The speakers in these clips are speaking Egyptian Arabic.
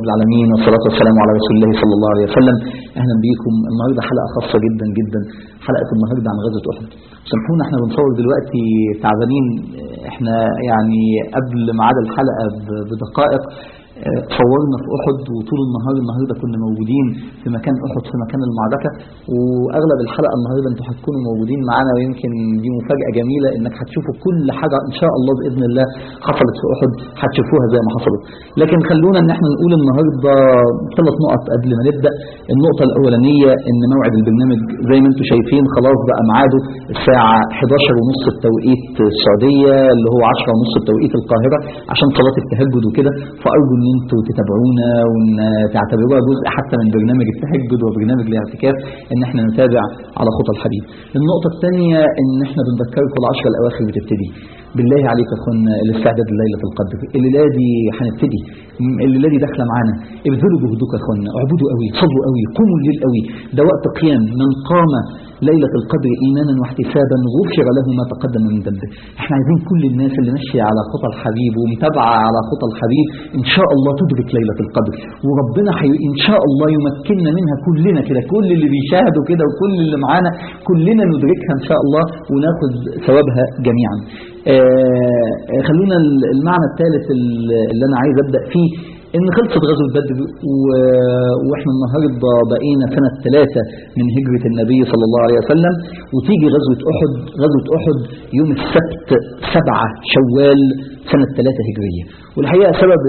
العالمين والصلاة والسلام على رسول الله صلى الله عليه وسلم أهلا بيكم النهاردة حلقة خاصة جدا جدا حلقة النهاردة عن غزوة أحد سامحونا احنا بنصور دلوقتي تعبانين احنا يعني قبل ميعاد الحلقة بدقائق صورنا في أحد وطول النهار النهاردة كنا موجودين في مكان أحد في مكان المعركة وأغلب الحلقة النهاردة انتوا هتكونوا موجودين معانا ويمكن دي مفاجأة جميلة انك هتشوفوا كل حاجة ان شاء الله بإذن الله حصلت في أحد هتشوفوها زي ما حصلت لكن خلونا ان احنا نقول النهاردة ثلاث نقط قبل ما نبدأ النقطة الأولانية ان موعد البرنامج زي ما انتوا شايفين خلاص بقى ميعاده الساعة 11 ونص التوقيت السعودية اللي هو 10 ونص التوقيت القاهرة عشان صلاة التهجد وكده فأرجو ان انتوا تتابعونا وان تعتبروها جزء حتى من برنامج التهجد وبرنامج الاعتكاف ان احنا نتابع على خطى الحبيب النقطة الثانية ان احنا بنذكركم العشرة الاواخر بتبتدي بالله عليك يا اخوانا الاستعداد لليلة القدر الليلة دي هنبتدي الليلة دي داخلة معانا ابذلوا جهدكم يا اخوانا اعبدوا قوي صلوا قوي قوموا الليل قوي ده وقت قيام من قام ليلة القدر إيمانا واحتسابا غفر له ما تقدم من ذنبه احنا عايزين كل الناس اللي ماشية على خطى الحبيب ومتابعة على خطى الحبيب إن شاء الله تدرك ليلة القدر وربنا حي... إن شاء الله يمكننا منها كلنا كده كل اللي بيشاهدوا كده وكل اللي معانا كلنا ندركها إن شاء الله وناخد ثوابها جميعا آه خلونا المعنى الثالث اللي أنا عايز أبدأ فيه ان خلصت غزوة بدر و... واحنا النهاردة بقينا سنة ثلاثة من هجرة النبي صلى الله عليه وسلم وتيجي غزوة أحد غزوة أحد يوم السبت سبعة شوال سنة ثلاثة هجرية والحقيقة سبب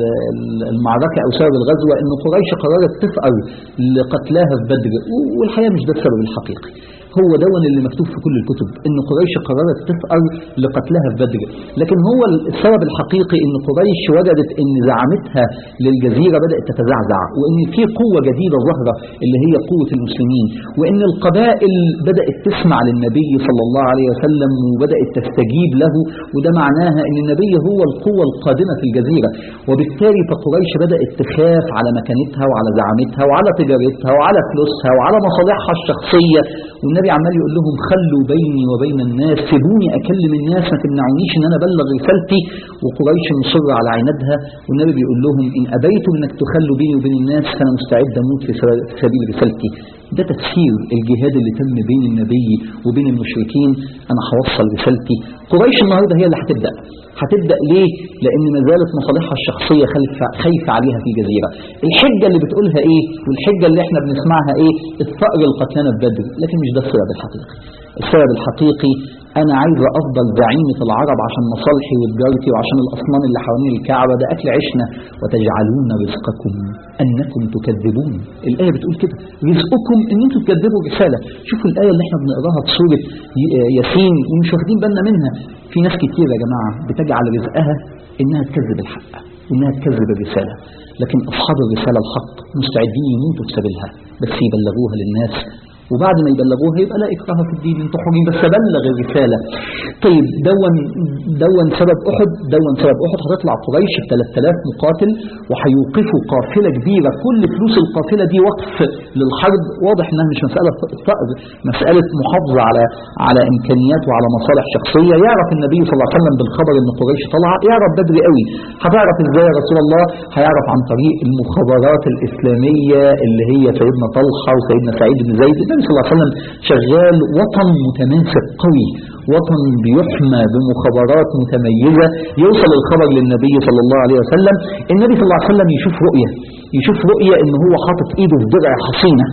المعركة أو سبب الغزوة أن قريش قررت تفأر لقتلاها في بدر والحقيقة مش ده السبب الحقيقي هو دون اللي مكتوب في كل الكتب ان قريش قررت تفأر لقتلها في بدر لكن هو السبب الحقيقي ان قريش وجدت ان زعامتها للجزيرة بدأت تتزعزع وان في قوة جديدة ظهرة اللي هي قوة المسلمين وان القبائل بدأت تسمع للنبي صلى الله عليه وسلم وبدأت تستجيب له وده معناها ان النبي هو القوة القادمة في الجزيرة وبالتالي فقريش بدأت تخاف على مكانتها وعلى زعامتها وعلى تجارتها وعلى فلوسها وعلى مصالحها الشخصية والنبي النبي عمال يقول لهم خلوا بيني وبين الناس سيبوني أكلم الناس ما تمنعونيش ان انا ابلغ رسالتي وقريش مصر على عنادها والنبي بيقول لهم ان ابيتم انك تخلوا بيني وبين الناس فانا مستعد اموت في سبيل رسالتي ده تفسير الجهاد اللي تم بين النبي وبين المشركين انا هوصل رسالتي قريش النهارده هي اللي هتبدا هتبدا ليه لان ما زالت مصالحها الشخصيه خايفه عليها في الجزيره الحجه اللي بتقولها ايه والحجه اللي احنا بنسمعها ايه الثأر القتلانه في بدر لكن مش ده السبب الحقيقي السبب الحقيقي انا عايز افضل زعيمة العرب عشان مصالحي وتجارتي وعشان الاصنام اللي حوالين الكعبة ده اكل عشنا وتجعلون رزقكم انكم تكذبون الايه بتقول كده رزقكم ان انتم تكذبوا رسالة شوفوا الايه اللي احنا بنقراها في سوره ياسين ومش واخدين بالنا منها في ناس كتير يا جماعه بتجعل رزقها انها تكذب الحق وانها تكذب الرسالة لكن اصحاب الرسالة الحق مستعدين يموتوا في سبيلها بس يبلغوها للناس وبعد ما يبلغوها يبقى لا إكراه في الدين انتوا حرين بس بلغ الرسالة طيب دون دون سبب أحد دون سبب أحد هتطلع قريش ب 3000 مقاتل وهيوقفوا قافلة كبيرة كل فلوس القافلة دي وقف للحرب واضح انها مش مسألة فقر مسألة محافظة على على إمكانيات وعلى مصالح شخصية يعرف النبي صلى الله عليه وسلم بالخبر ان قريش طالعة يعرف بدري قوي هتعرف ازاي يا رسول الله هيعرف عن طريق المخابرات الإسلامية اللي هي سيدنا طلحة وسيدنا سعيد بن زيد النبي صلى الله عليه وسلم شغال وطن متماسك قوي وطن بيحمى بمخابرات متميزة يوصل الخبر للنبي صلى الله عليه وسلم النبي صلى الله عليه وسلم يشوف رؤية يشوف رؤية ان هو حاطط ايده في درع حصينة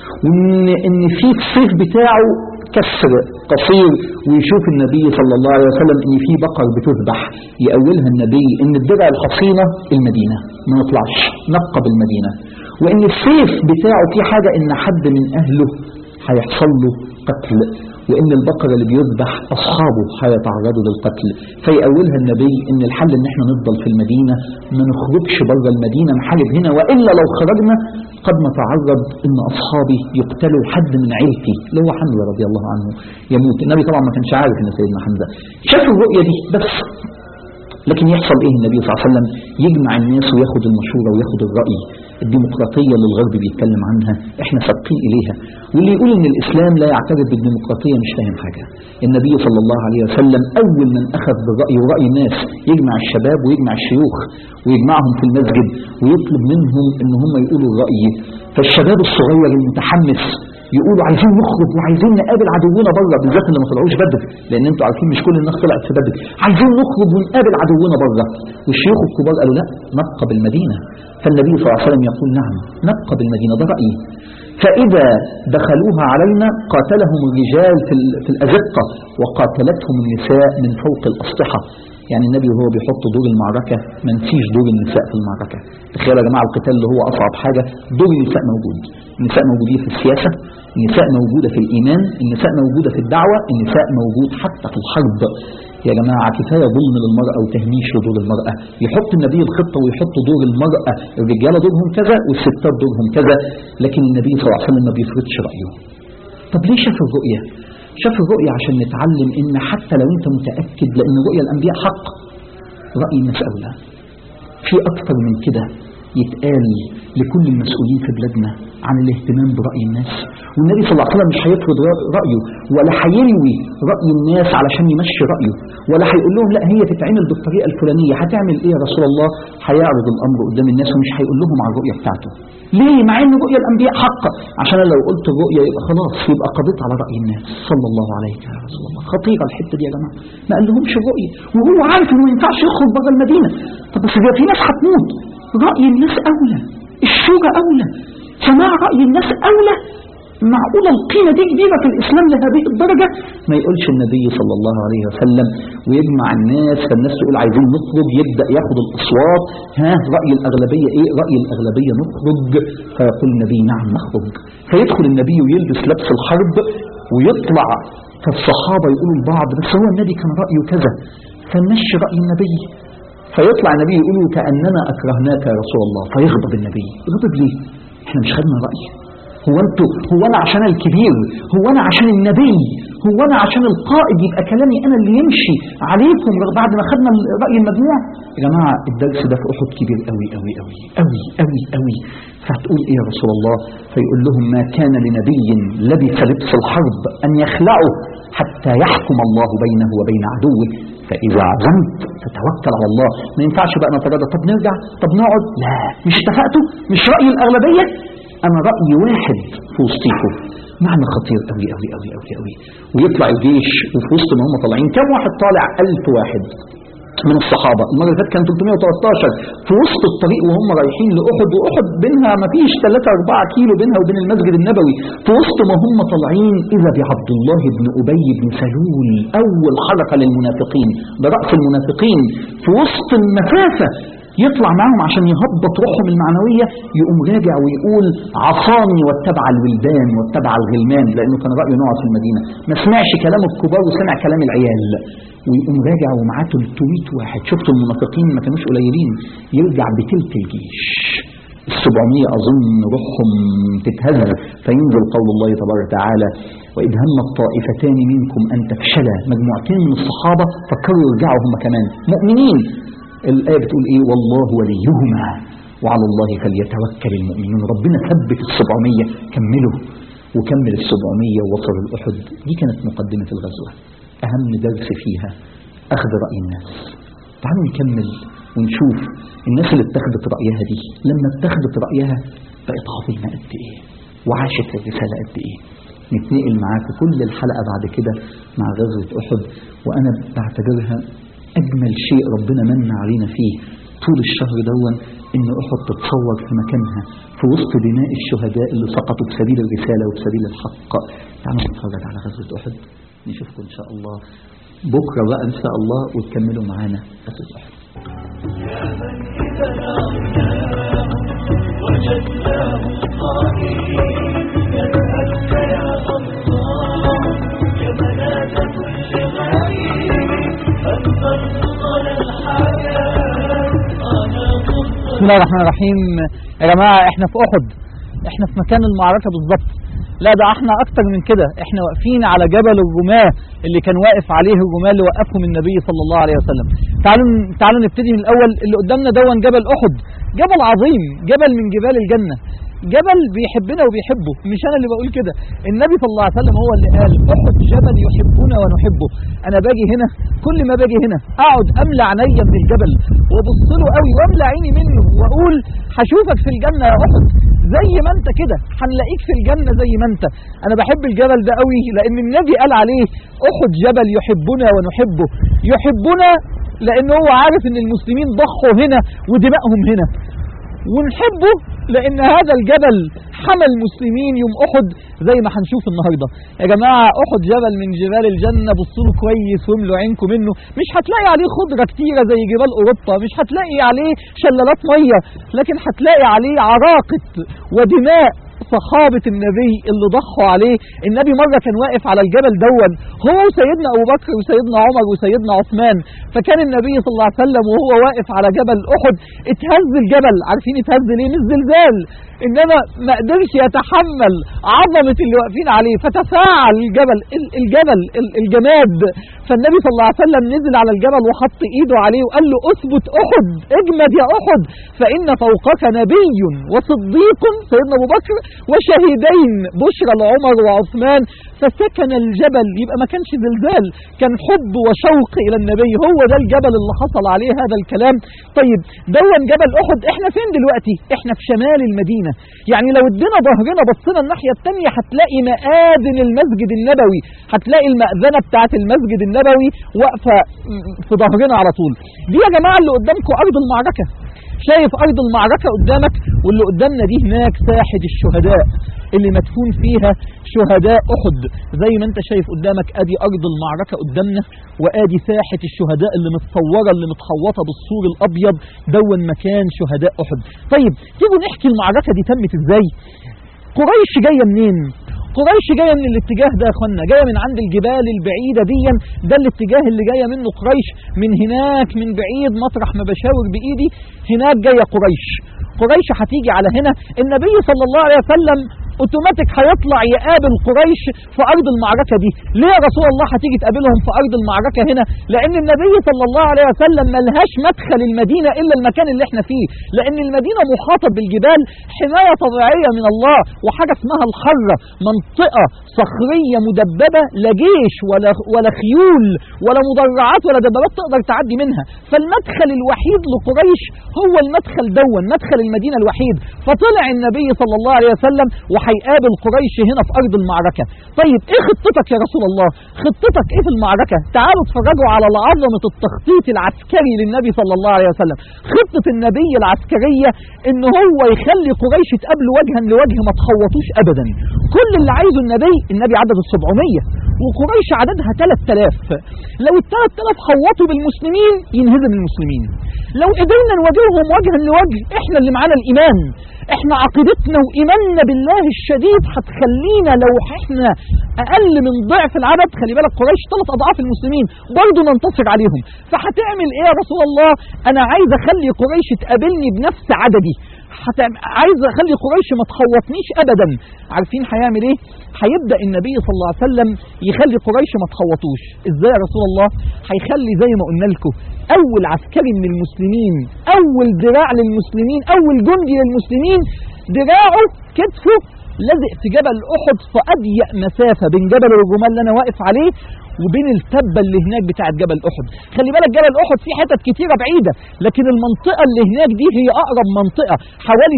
وان ان في السيف بتاعه كسر قصير ويشوف النبي صلى الله عليه وسلم ان في بقر بتذبح يأولها النبي ان الدرع الحصينة المدينة ما نطلعش نبقى بالمدينة وان السيف بتاعه في حاجة ان حد من اهله هيحصل له قتل وان البقر اللي بيذبح اصحابه هيتعرضوا للقتل فيأولها النبي ان الحل ان احنا نفضل في المدينة ما نخرجش بره المدينة نحارب هنا والا لو خرجنا قد نتعرض ان اصحابي يقتلوا حد من عيلتي اللي هو حمزة رضي الله عنه يموت النبي طبعا ما كانش عارف ان سيدنا حمزة شاف الرؤية دي بس لكن يحصل ايه النبي صلى الله عليه وسلم يجمع الناس وياخد المشورة وياخد الرأي الديمقراطية اللي الغرب بيتكلم عنها احنا سابقين إليها واللي يقول ان الإسلام لا يعترف بالديمقراطية مش فاهم حاجة النبي صلى الله عليه وسلم أول من أخذ برأي ورأي الناس يجمع الشباب ويجمع الشيوخ ويجمعهم في المسجد ويطلب منهم ان هم يقولوا الرأي فالشباب الصغير المتحمس يقولوا عايزين نخرج وعايزين نقابل عدونا بره بالذات اللي ما طلعوش بدر لان انتوا عارفين مش كل الناس طلعت في بدر عايزين نخرج ونقابل عدونا بره والشيوخ الكبار قالوا لا نبقى بالمدينه فالنبي صلى الله عليه وسلم يقول نعم نبقى بالمدينه ده رايي فإذا دخلوها علينا قاتلهم الرجال في, في الأزقة وقاتلتهم النساء من فوق الأسطحة يعني النبي وهو بيحط دور المعركة ما نسيش دور النساء في المعركة تخيلوا يا جماعة القتال اللي هو أصعب حاجة دور النساء موجود النساء موجودين في السياسة النساء موجودة في الإيمان النساء موجودة في الدعوة النساء موجود حتى في الحرب يا جماعة كفاية ظلم للمرأة وتهميش لدور المرأة يحط النبي الخطة ويحط دور المرأة الرجالة دورهم كذا والستات دورهم كذا لكن النبي صلى الله عليه وسلم ما بيفرضش رأيه طب ليه شاف الرؤية شاف الرؤية عشان نتعلم ان حتى لو انت متأكد لان رؤية الانبياء حق رأي الناس اولى في اكتر من كده يتقال لكل المسؤولين في بلادنا عن الاهتمام برأي الناس والنبي صلى الله عليه وسلم مش هيفرض رأيه ولا هيلوي رأي الناس علشان يمشي رأيه ولا هيقول لهم لا هي تتعمل بالطريقة الفلانية هتعمل ايه يا رسول الله هيعرض الأمر قدام الناس ومش هيقول لهم على الرؤية بتاعته ليه مع ان رؤيا الأنبياء حق عشان أنا لو قلت الرؤية يبقى خلاص يبقى قضيت على رأي الناس صلى الله عليه يا رسول الله خطيرة الحتة دي يا جماعة ما قال لهمش الرؤية وهو عارف انه ما ينفعش يخرج بره المدينة طب بس في ناس هتموت رأي الناس أولى الشورى أولى سماع رأي الناس أولى معقولة القيمة دي كبيرة في الإسلام لهذه الدرجة ما يقولش النبي صلى الله عليه وسلم ويجمع الناس فالناس تقول عايزين نخرج يبدأ ياخد الأصوات ها رأي الأغلبية إيه رأي الأغلبية نخرج فيقول النبي نعم نخرج فيدخل النبي ويلبس لبس الحرب ويطلع فالصحابة يقولوا لبعض بس هو النبي كان رأيه كذا فنمشي رأي النبي فيطلع النبي يقول كأننا أكرهناك يا رسول الله فيغضب النبي يغضب ليه احنا مش خدنا رأي هو انتوا هو انا عشان الكبير هو انا عشان النبي هو انا عشان القائد يبقى كلامي انا اللي يمشي عليكم بعد ما خدنا رأي المجموع يا جماعة الدرس ده في أحد كبير قوي قوي قوي قوي قوي قوي فهتقول ايه يا رسول الله فيقول لهم ما كان لنبي لبث لبس الحرب أن يخلعه حتى يحكم الله بينه وبين عدوه فإذا عزمت فتوكل على الله ما ينفعش بقى نتردد طب نرجع طب نقعد لا مش اتفقتوا مش رأي الأغلبية أنا رأي واحد في وسطيكم معنى خطير قوي قوي قوي قوي قوي ويطلع الجيش وفي وسط ما هم طالعين كم واحد طالع ألف واحد من الصحابة المرة اللي فاتت كان 313 في وسط الطريق وهم رايحين لأحد وأحد بينها ما فيش 3 4 كيلو بينها وبين المسجد النبوي في وسط ما هم طالعين إذا بعبد الله بن أبي بن سلول أول حركة للمنافقين ده رأس المنافقين في وسط المسافة يطلع معاهم عشان يهبط روحهم المعنوية يقوم راجع ويقول عصاني واتبع الولدان واتبع الغلمان لأنه كان رأيه نقعد في المدينة ما سمعش كلام الكبار وسمع كلام العيال ويقوم راجع ومعاه 300 واحد شفتوا المنافقين ما كانوش قليلين يرجع بتلت الجيش السبعمية أظن روحهم تتهز فينزل قول الله تبارك وتعالى وإذ هم الطائفتان منكم أن تفشلا مجموعتين من الصحابة فكروا يرجعوا هم كمان مؤمنين الآية بتقول إيه والله وليهما وعلى الله فليتوكل المؤمنون ربنا ثبت السبعمية كملوا وكمل السبعمية ووصل الأحد دي كانت مقدمة الغزوة أهم درس فيها أخذ رأي الناس تعالوا نكمل ونشوف الناس اللي اتخذت رأيها دي لما اتخذت رأيها بقت عظيمة قد إيه وعاشت الرسالة قد إيه نتنقل معاكم كل الحلقة بعد كده مع غزوة أحد وأنا بعتبرها أجمل شيء ربنا من علينا فيه طول الشهر دون إن أحد تتصور في مكانها في وسط دماء الشهداء اللي سقطوا بسبيل الرسالة وبسبيل الحق تعالوا نتفرج على غزوة أحد نشوفكم إن شاء الله بكرة بقى إن شاء الله وتكملوا معانا غزوة أحد وجدناه قائما يسألك يا الله يا مناد كل غريب أنت الفضل الحياة أنا بسم الله الرحمن الرحيم يا جماعة احنا في أحد احنا في مكان المعركة بالظبط لا ده احنا اكتر من كده احنا واقفين على جبل الرماة اللي كان واقف عليه الرماة اللي وقفهم النبي صلى الله عليه وسلم تعالوا تعالوا نبتدي من الاول اللي قدامنا دون جبل احد جبل عظيم جبل من جبال الجنة جبل بيحبنا وبيحبه مش انا اللي بقول كده النبي صلى الله عليه وسلم هو اللي قال احد جبل يحبنا ونحبه انا باجي هنا كل ما باجي هنا اقعد املى عينيا من الجبل وابص له قوي واملى عيني منه واقول هشوفك في الجنه يا احد زي ما انت كده هنلاقيك في الجنه زي ما انت انا بحب الجبل ده قوي لان النبي قال عليه احد جبل يحبنا ونحبه يحبنا لان هو عارف ان المسلمين ضحوا هنا ودمائهم هنا ونحبه لان هذا الجبل حمى المسلمين يوم احد زي ما هنشوف النهارده يا جماعه احد جبل من جبال الجنه بصوا له كويس واملوا عينكم منه مش هتلاقي عليه خضره كتيره زي جبال اوروبا مش هتلاقي عليه شلالات ميه لكن هتلاقي عليه عراقه ودماء صحابة النبي اللي ضحوا عليه النبي مرة كان واقف على الجبل دون هو وسيدنا أبو بكر وسيدنا عمر وسيدنا عثمان فكان النبي صلى الله عليه وسلم وهو واقف على جبل أحد اتهز الجبل عارفين اتهز ليه مش زلزال إنما ما قدرش يتحمل عظمة اللي واقفين عليه فتفاعل الجبل ال- الجبل ال- الجماد فالنبي صلى الله عليه وسلم نزل على الجبل وحط ايده عليه وقال له اثبت احد اجمد يا احد فان فوقك نبي وصديق سيدنا ابو بكر وشهيدين بشرى لعمر وعثمان فسكن الجبل يبقى ما كانش زلزال كان حب وشوق الى النبي هو ده الجبل اللي حصل عليه هذا الكلام طيب دون جبل احد احنا فين دلوقتي احنا في شمال المدينه يعني لو ادينا ظهرنا بصينا الناحيه الثانيه هتلاقي مآذن المسجد النبوي هتلاقي المأذنه بتاعه المسجد النبوي واقفه في ظهرنا على طول دي يا جماعه اللي قدامكم ارض المعركه شايف ارض المعركه قدامك واللي قدامنا دي هناك ساحه الشهداء اللي مدفون فيها شهداء احد زي ما انت شايف قدامك ادي ارض المعركه قدامنا وادي ساحه الشهداء اللي متصوره اللي متحوطه بالسور الابيض دون مكان شهداء احد طيب تيجوا نحكي المعركه دي تمت ازاي قريش جايه منين قريش جايه من الاتجاه ده يا اخوانا جايه من عند الجبال البعيده دي ده الاتجاه اللي جايه منه قريش من هناك من بعيد مطرح ما بشاور بايدي هناك جايه قريش قريش هتيجي على هنا النبي صلى الله عليه وسلم اوتوماتيك هيطلع يقابل قريش في ارض المعركه دي ليه يا رسول الله هتيجي تقابلهم في ارض المعركه هنا لان النبي صلى الله عليه وسلم ملهاش مدخل المدينه الا المكان اللي احنا فيه لان المدينه محاطه بالجبال حمايه طبيعيه من الله وحاجه اسمها الحره منطقه صخريه مدببه لا جيش ولا ولا خيول ولا مدرعات ولا دبابات تقدر تعدي منها فالمدخل الوحيد لقريش هو المدخل دون مدخل المدينه الوحيد فطلع النبي صلى الله عليه وسلم وهيقابل قريش هنا في ارض المعركه طيب ايه خطتك يا رسول الله خطتك ايه في المعركه تعالوا اتفرجوا على عظمه التخطيط العسكري للنبي صلى الله عليه وسلم خطه النبي العسكريه ان هو يخلي قريش يتقابلوا وجها لوجه ما تخوطوش ابدا كل اللي عايزه النبي النبي عدده 700 وقريش عددها 3000 لو ال 3000 حوطوا بالمسلمين ينهزم المسلمين لو قدرنا نواجههم وجها لوجه احنا اللي معانا الايمان احنا عقيدتنا وايماننا بالله الشديد هتخلينا لو احنا اقل من ضعف العدد خلي بالك قريش ثلاث اضعاف المسلمين برضه ننتصر عليهم فهتعمل ايه يا رسول الله انا عايز اخلي قريش تقابلني بنفس عددي هتعمل عايز اخلي قريش ما تخوطنيش ابدا عارفين هيعمل ايه هيبدا النبي صلى الله عليه وسلم يخلي قريش ما تخوطوش ازاي يا رسول الله هيخلي زي ما قلنا لكم اول عسكري من المسلمين اول ذراع للمسلمين اول جندي للمسلمين ذراعه كتفه لازق في جبل احد في اضيق مسافه بين جبل الرجمال اللي انا واقف عليه وبين التبه اللي هناك بتاعت جبل احد خلي بالك جبل احد فيه حتت كتيره بعيده لكن المنطقه اللي هناك دي هي اقرب منطقه حوالي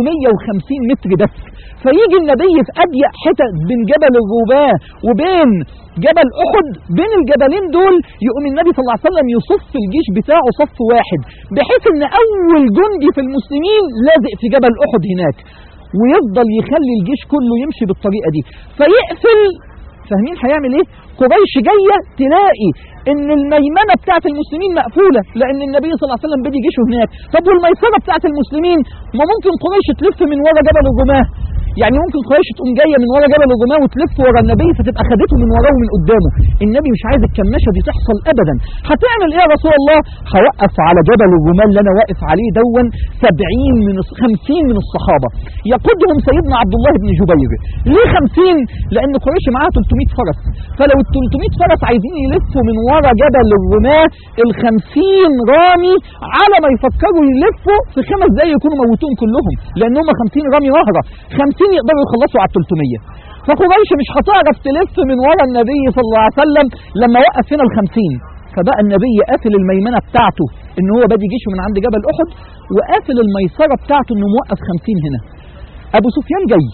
650 متر بس فيجي النبي في اضيق حتت بين جبل الرباه وبين جبل احد بين الجبلين دول يقوم النبي صلى الله عليه وسلم يصف الجيش بتاعه صف واحد بحيث ان اول جندي في المسلمين لازق في جبل احد هناك ويفضل يخلي الجيش كله يمشي بالطريقه دي فيقفل فاهمين هيعمل ايه قريش جايه تلاقي ان الميمنه بتاعت المسلمين مقفوله لان النبي صلى الله عليه وسلم بدي جيشه هناك طب والميسره بتاعت المسلمين ما ممكن قريش تلف من ورا جبل الرماه يعني ممكن قريش تقوم جايه من ورا جبل الرماه وتلف ورا النبي فتبقى خدته من وراه ومن قدامه النبي مش عايز الكماشه دي تحصل ابدا هتعمل ايه يا رسول الله هوقف على جبل الرماه اللي انا واقف عليه دون 70 من 50 من الصحابه يقودهم سيدنا عبد الله بن جبير ليه 50 لان قريش معاها 300 فرس فلو ال 300 فرس عايزين يلفوا من ورا جبل الرماة ال 50 رامي على ما يفكروا يلفوا في خمس دقايق يكونوا موتوهم كلهم لان هم 50 رامي مهره 50 يقدروا يخلصوا على ال 300 فقريش مش هتعرف تلف من ورا النبي صلى الله عليه وسلم لما وقف هنا ال 50 فبقى النبي قافل الميمنه بتاعته ان هو بادي جيشه من عند جبل احد وقافل الميسره بتاعته انه موقف 50 هنا ابو سفيان جاي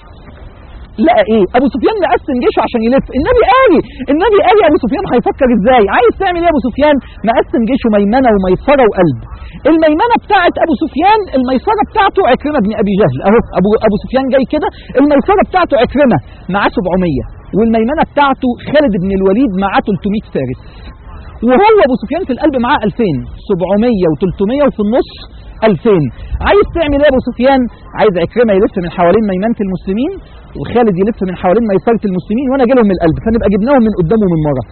لقى ايه ابو سفيان مقسم جيشه عشان يلف النبي قاري النبي قاري ابو سفيان هيفكر ازاي عايز تعمل ايه يا ابو سفيان مقسم جيشه ميمنه وميسره وقلب الميمنه بتاعت ابو سفيان الميسره بتاعته عكرمه بن ابي جهل اهو ابو ابو سفيان جاي كده الميسره بتاعته عكرمه معاه 700 والميمنه بتاعته خالد بن الوليد معاه 300 فارس وهو ابو سفيان في القلب معاه 2000 700 و300 وفي النص 2000 عايز تعمل ايه يا ابو سفيان عايز عكرمه يلف من حوالين ميمنه المسلمين وخالد يلف من حوالين ميسره المسلمين وانا اجي لهم من القلب فنبقى جبناهم من قدام ومن ورا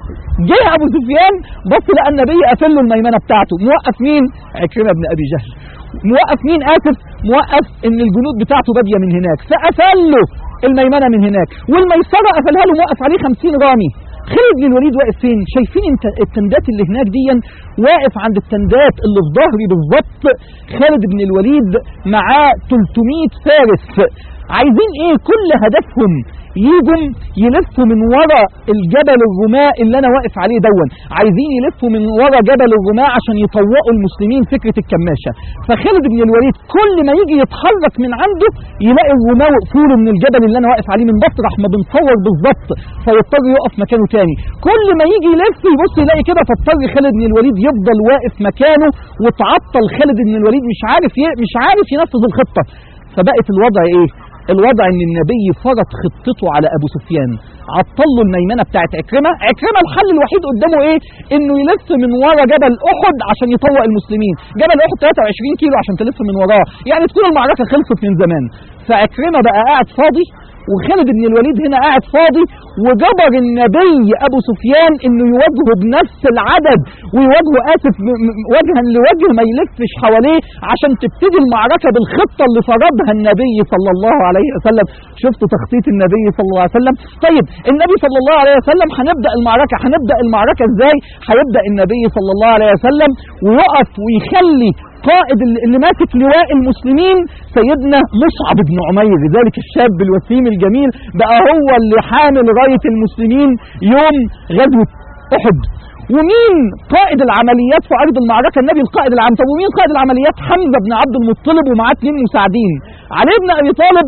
جه ابو سفيان بص لقى النبي قافل له الميمنه بتاعته موقف مين عكرمه بن ابي جهل موقف مين اسف موقف ان الجنود بتاعته باديه من هناك فقفل له الميمنه من هناك والميسره قفلها له موقف عليه 50 رامي خالد بن الوليد واقف فين شايفين انت التندات اللي هناك دي واقف عند التندات اللي في ظهري بالظبط خالد بن الوليد معاه 300 فارس عايزين ايه كل هدفهم يجوا يلفوا من ورا الجبل الرماء اللي انا واقف عليه دون عايزين يلفوا من ورا جبل الرماء عشان يطوقوا المسلمين فكره الكماشه فخالد بن الوليد كل ما يجي يتحرك من عنده يلاقي الرماة وقفوا من الجبل اللي انا واقف عليه من مطرح ما بنصور بالظبط فيضطر يقف مكانه تاني كل ما يجي يلف يبص يلاقي كده فاضطر خالد بن الوليد يفضل واقف مكانه وتعطل خالد بن الوليد مش عارف ي... مش عارف ينفذ الخطه فبقت الوضع ايه الوضع ان النبي فرض خطته على ابو سفيان عطل له الميمنه بتاعت عكرمه عكرمه الحل الوحيد قدامه ايه انه يلف من ورا جبل احد عشان يطوق المسلمين جبل احد 23 كيلو عشان تلف من وراه يعني تكون المعركه خلصت من زمان فعكرمه بقى قاعد فاضي وخالد بن الوليد هنا قاعد فاضي وجبر النبي ابو سفيان انه يواجهه بنفس العدد ويواجهه اسف وجها لوجه ما يلفش حواليه عشان تبتدي المعركه بالخطه اللي فرضها النبي صلى الله عليه وسلم شفتوا تخطيط النبي صلى الله عليه وسلم طيب النبي صلى الله عليه وسلم هنبدا المعركه هنبدا المعركه ازاي هيبدا النبي صلى الله عليه وسلم ويقف ويخلي قائد اللي ماسك لواء المسلمين سيدنا مصعب بن عمير ذلك الشاب الوسيم الجميل بقى هو اللي حامل راية المسلمين يوم غزوة أحد ومين قائد العمليات في أرض المعركة النبي القائد العام طب ومين قائد العمليات حمزة بن عبد المطلب ومعاه اثنين مساعدين علي بن أبي طالب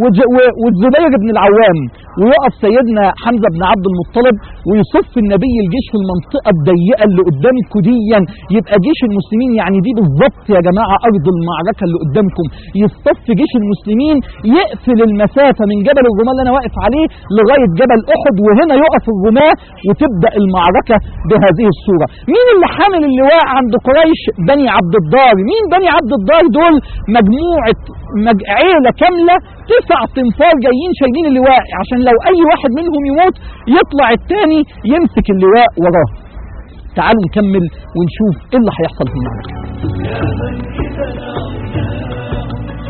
والزبير بن العوام ويقف سيدنا حمزة بن عبد المطلب ويصف النبي الجيش في المنطقة الضيقة اللي قدامكم ديا يبقى جيش المسلمين يعني دي بالظبط يا جماعة أرض المعركة اللي قدامكم يصف جيش المسلمين يقفل المسافة من جبل الرماة اللي أنا واقف عليه لغاية جبل أحد وهنا يقف الرماة وتبدأ المعركة بهذه الصورة مين اللي حامل اللواء عند قريش بني عبد الدار مين بني عبد الدار دول مجموعة مج... عيلة كاملة تسع تنفار جايين شايلين اللواء عشان لو اي واحد منهم يموت يطلع التاني يمسك اللواء وراه تعالوا نكمل ونشوف ايه اللي هيحصل في المعركه يا من إذا لعناه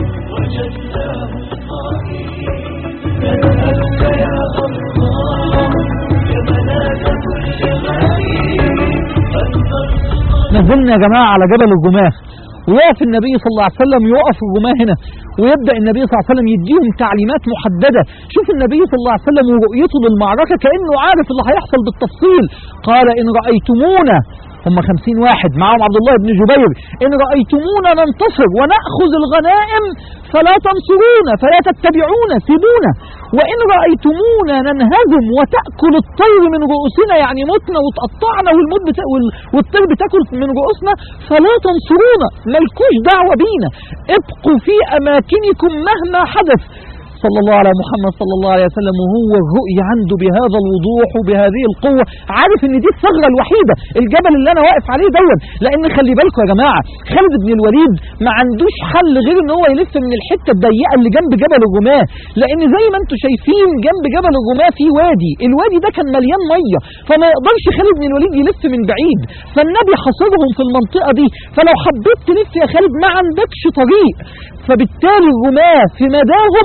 وجدناه قائم نسألك يا الله يا مناة كل غريب أن ترزقنا ما زلنا يا جماعه على جبل الرماه ويقف النبي صلى الله عليه وسلم يقف الرماه هنا ويبدا النبي صلى الله عليه وسلم يديهم تعليمات محدده شوف النبي صلى الله عليه وسلم ورؤيته للمعركه كانه عارف اللي هيحصل بالتفصيل قال ان رايتمونا هم خمسين واحد معهم عبد الله بن جبير إن رأيتمونا ننتصر ونأخذ الغنائم فلا تنصرونا فلا تتبعونا سيبونا وإن رأيتمونا ننهزم وتأكل الطير من رؤوسنا يعني متنا وتقطعنا والموت بتا... وال... والطير بتاكل من رؤوسنا فلا تنصرونا ملكوش دعوة بينا ابقوا في أماكنكم مهما حدث صلى الله على محمد صلى الله عليه وسلم وهو الرؤية عنده بهذا الوضوح وبهذه القوة عارف ان دي الثغرة الوحيدة الجبل اللي انا واقف عليه دون لان خلي بالكم يا جماعة خالد بن الوليد ما عندوش حل غير ان هو يلف من الحتة الضيقة اللي جنب جبل الرماة لان زي ما انتم شايفين جنب جبل الرماة في وادي الوادي ده كان مليان مية فما يقدرش خالد بن الوليد يلف من بعيد فالنبي حاصرهم في المنطقة دي فلو حبيت تلف يا خالد ما عندكش طريق فبالتالي الرماة في مداهم ان هم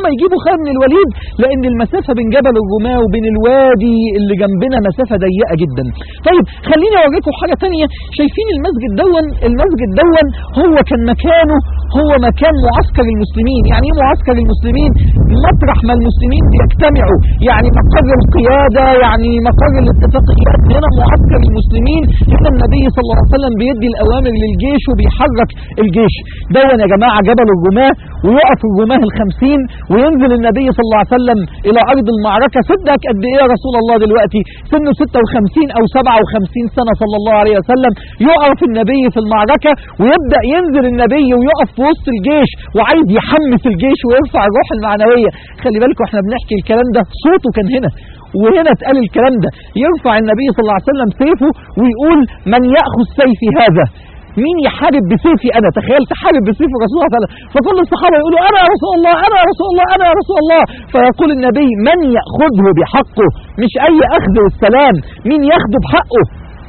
هم يجيبوا خالد بن الوليد لان المسافه بين جبل الرماه وبين الوادي اللي جنبنا مسافه ضيقه جدا طيب خليني اوريكم حاجه تانية شايفين المسجد دون المسجد دون هو كان مكانه هو مكان معسكر المسلمين يعني ايه معسكر المسلمين مطرح ما المسلمين بيجتمعوا يعني مقر القياده يعني مقر الاتفاقيات هنا معسكر المسلمين هنا النبي صلى الله عليه وسلم بيدي الاوامر للجيش وبيحرك الجيش دون يا جماعه جبل الرماه ويقف الرماه الخمسين وينزل النبي صلى الله عليه وسلم الى ارض المعركه سنك قد ايه يا رسول الله دلوقتي سنه 56 او 57 سنه صلى الله عليه وسلم يقف النبي في المعركه ويبدا ينزل النبي ويقف في وسط الجيش وعايز يحمس الجيش ويرفع الروح المعنويه خلي بالكم احنا بنحكي الكلام ده صوته كان هنا وهنا اتقال الكلام ده يرفع النبي صلى الله عليه وسلم سيفه ويقول من ياخذ سيفي هذا مين يحارب بسيفي انا تخيل تحارب بسيف الرسول صلى الله عليه وسلم فكل الصحابه يقولوا انا يا رسول الله انا يا رسول الله انا يا رسول الله فيقول النبي من ياخذه بحقه مش اي اخذ والسلام مين ياخده بحقه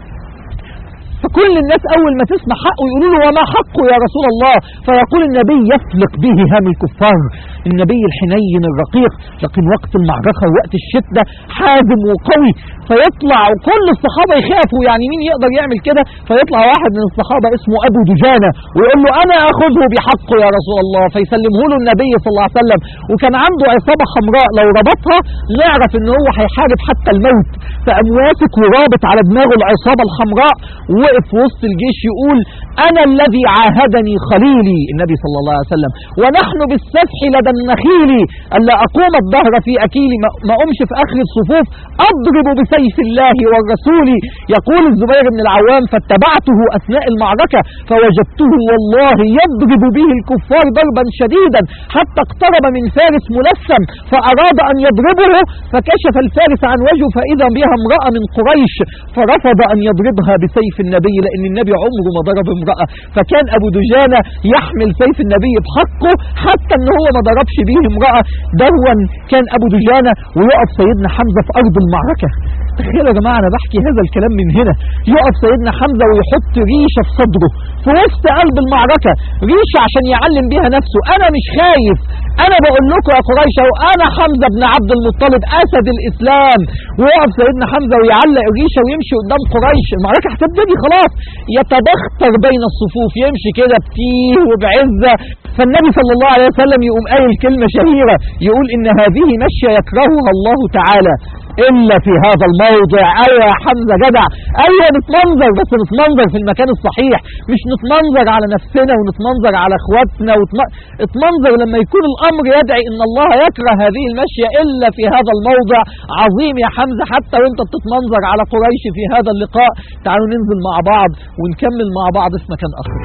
فكل الناس اول ما تسمع حقه يقولوا له وما حقه يا رسول الله فيقول النبي يفلق به هام الكفار النبي الحنين الرقيق لكن وقت المعركه ووقت الشده حازم وقوي فيطلع وكل الصحابه يخافوا يعني مين يقدر يعمل كده فيطلع واحد من الصحابه اسمه ابو دجانه ويقول له انا اخذه بحقه يا رسول الله فيسلمه له النبي صلى الله عليه وسلم وكان عنده عصابه حمراء لو ربطها نعرف ان هو هيحارب حتى الموت فقام واثق ورابط على دماغه العصابه الحمراء ووقف في وسط الجيش يقول انا الذي عاهدني خليلي النبي صلى الله عليه وسلم ونحن بالسفح لدى النخيل الا اقوم الظهر في اكيلي ما ما اقومش في اخر الصفوف اضرب بسيف الله والرسول يقول الزبير بن العوام فاتبعته اثناء المعركه فوجدته والله يضرب به الكفار ضربا شديدا حتى اقترب من فارس ملثم فاراد ان يضربه فكشف الفارس عن وجهه فاذا بها امراه من قريش فرفض ان يضربها بسيف النبي لان النبي عمره ما ضرب امراه فكان ابو دجانه يحمل سيف النبي بحقه حتى ان هو ما ضربش به امراه دون كان ابو دجانه ويقف سيدنا حمزه في ارض المعركه تخيلوا يا جماعه انا بحكي هذا الكلام من هنا يقف سيدنا حمزه ويحط ريشه في صدره في وسط قلب المعركه ريشه عشان يعلم بيها نفسه انا مش خايف انا بقول لكم يا قريش وانا حمزه بن عبد المطلب اسد الاسلام ويقف سيدنا حمزه ويعلق الريشه ويمشي قدام قريش المعركه هتبتدي خلاص يتبختر بين الصفوف يمشي كده بتيه وبعزه فالنبي صلى الله عليه وسلم يقوم قايل كلمه شهيره يقول ان هذه مشيه يكرهها الله تعالى الا في هذا الموضع ايوه يا حمزه جدع ايوه نتمنظر بس نتمنظر في المكان الصحيح مش نتمنظر على نفسنا ونتمنظر على اخواتنا ونتمنظر لما يكون الامر يدعي ان الله يكره هذه المشيه الا في هذا الموضع عظيم يا حمزه حتى وانت بتتمنظر على قريش في هذا اللقاء تعالوا ننزل مع بعض ونكمل مع بعض في مكان اخر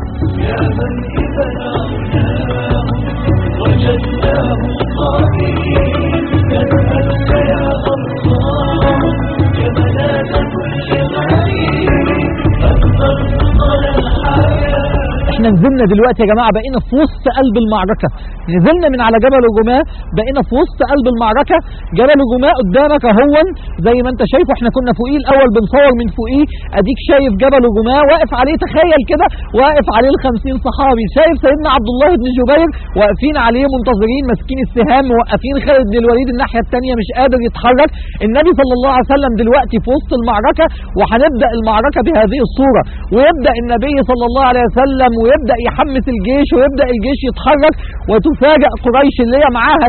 يا من إذا نعناه وجدناه قائلين نسألك يا الله يا ملاذ كل غريب أكثر فضل الحياة احنا نزلنا دلوقتي يا جماعه بقينا في وسط قلب المعركه نزلنا من على جبل الرماه بقينا في وسط قلب المعركه جبل الرماه قدامك اهون زي ما انت شايفه احنا كنا فوقيه الاول بنصور من فوقيه اديك شايف جبل الرماه واقف عليه تخيل كده واقف عليه ال 50 صحابي شايف سيدنا عبد الله بن جبير واقفين عليه منتظرين ماسكين السهام موقفين خالد بن الوليد الناحيه الثانيه مش قادر يتحرك النبي صلى الله عليه وسلم دلوقتي في وسط المعركه وهنبدا المعركه بهذه الصوره ويبدا النبي صلى الله عليه وسلم ويبدا يحمس الجيش ويبدا الجيش يتحرك وتفاجأ قريش اللي هي معاها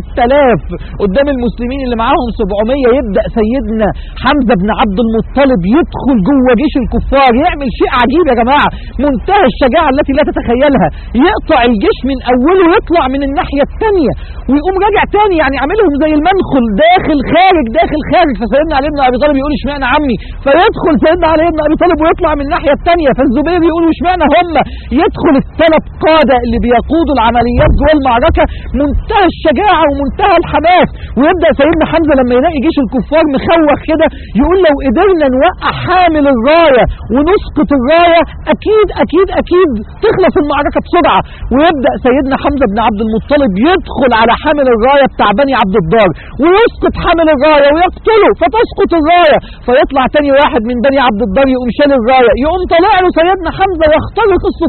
3000 قدام المسلمين اللي معاهم 700 يبدا سيدنا حمزه بن عبد المطلب يدخل جوه جيش الكفار يعمل شيء عجيب يا جماعه منتهى الشجاعه التي لا تتخيلها يقطع الجيش من اوله ويطلع من الناحيه الثانيه ويقوم راجع تاني يعني عاملهم زي المنخل داخل خارج داخل خارج فسيدنا علي بن ابي طالب يقول اشمعنى عمي فيدخل سيدنا علي بن ابي طالب ويطلع من الناحيه الثانيه فالزبير يقول اشمعنى هم يدخل الثلاث قاده اللي بيقودوا العمليات جوه المعركه منتهى الشجاعه ومنتهى الحماس ويبدا سيدنا حمزه لما يلاقي جيش الكفار مخوخ كده يقول لو قدرنا نوقع حامل الرايه ونسقط الرايه اكيد اكيد اكيد تخلص المعركه بسرعه ويبدا سيدنا حمزه بن عبد المطلب يدخل على حامل الرايه بتاع بني عبد الدار ويسقط حامل الرايه ويقتله فتسقط الرايه فيطلع تاني واحد من بني عبد الدار يقوم شال الرايه يقوم طالع له سيدنا حمزه يخترق الصفوف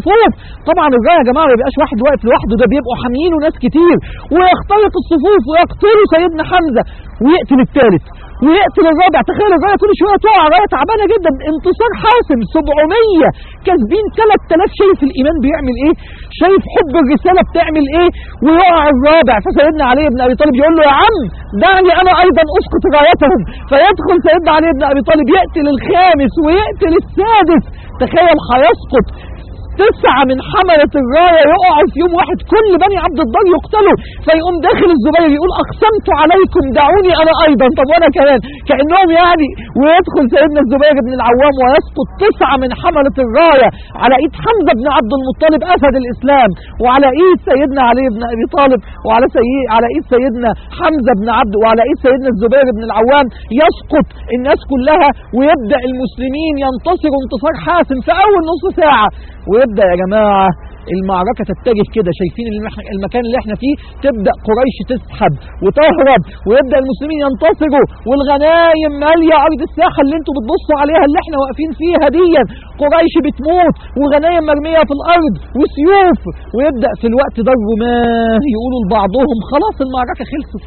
طبعا الرايه يا جماعه ما بيبقاش واحد واقف لوحده ده بيبقوا حاميينه ناس كتير ويخترق الصفوف ويقتلوا سيدنا حمزه ويقتل الثالث ويقتل الرابع تخيل الرايه كل شويه تقع رايه تعبانه جدا انتصار حاسم 700 كاسبين 3000 شايف الايمان بيعمل ايه شايف حب الرساله بتعمل ايه ويقع الرابع فسيدنا علي بن ابي طالب يقول له يا عم دعني انا ايضا اسقط رايتهم فيدخل سيدنا علي بن ابي طالب يقتل الخامس ويقتل السادس تخيل هيسقط تسعة من حملة الراية يقعوا في يوم واحد كل بني عبد الدار يقتلوا فيقوم داخل الزبير يقول أقسمت عليكم دعوني أنا أيضا طب وأنا كمان كأنهم يعني ويدخل سيدنا الزبير بن العوام ويسقط تسعة من حملة الراية على إيد حمزة بن عبد المطلب أسد الإسلام وعلى إيد سيدنا علي بن أبي طالب وعلى سيد على إيد سيدنا حمزة بن عبد وعلى إيد سيدنا الزبير بن العوام يسقط الناس كلها ويبدأ المسلمين ينتصروا انتصار حاسم في أول نص ساعة ويبدأ يا جماعة المعركة تتجه كده شايفين المح- المكان اللي احنا فيه تبدأ قريش تسحب وتهرب ويبدأ المسلمين ينتصروا والغنايم مالية أرض الساحة اللي انتوا بتبصوا عليها اللي احنا واقفين فيها دي قريش بتموت وغنايم مرمية في الأرض وسيوف ويبدأ في الوقت ده الرماه يقولوا لبعضهم خلاص المعركة خلصت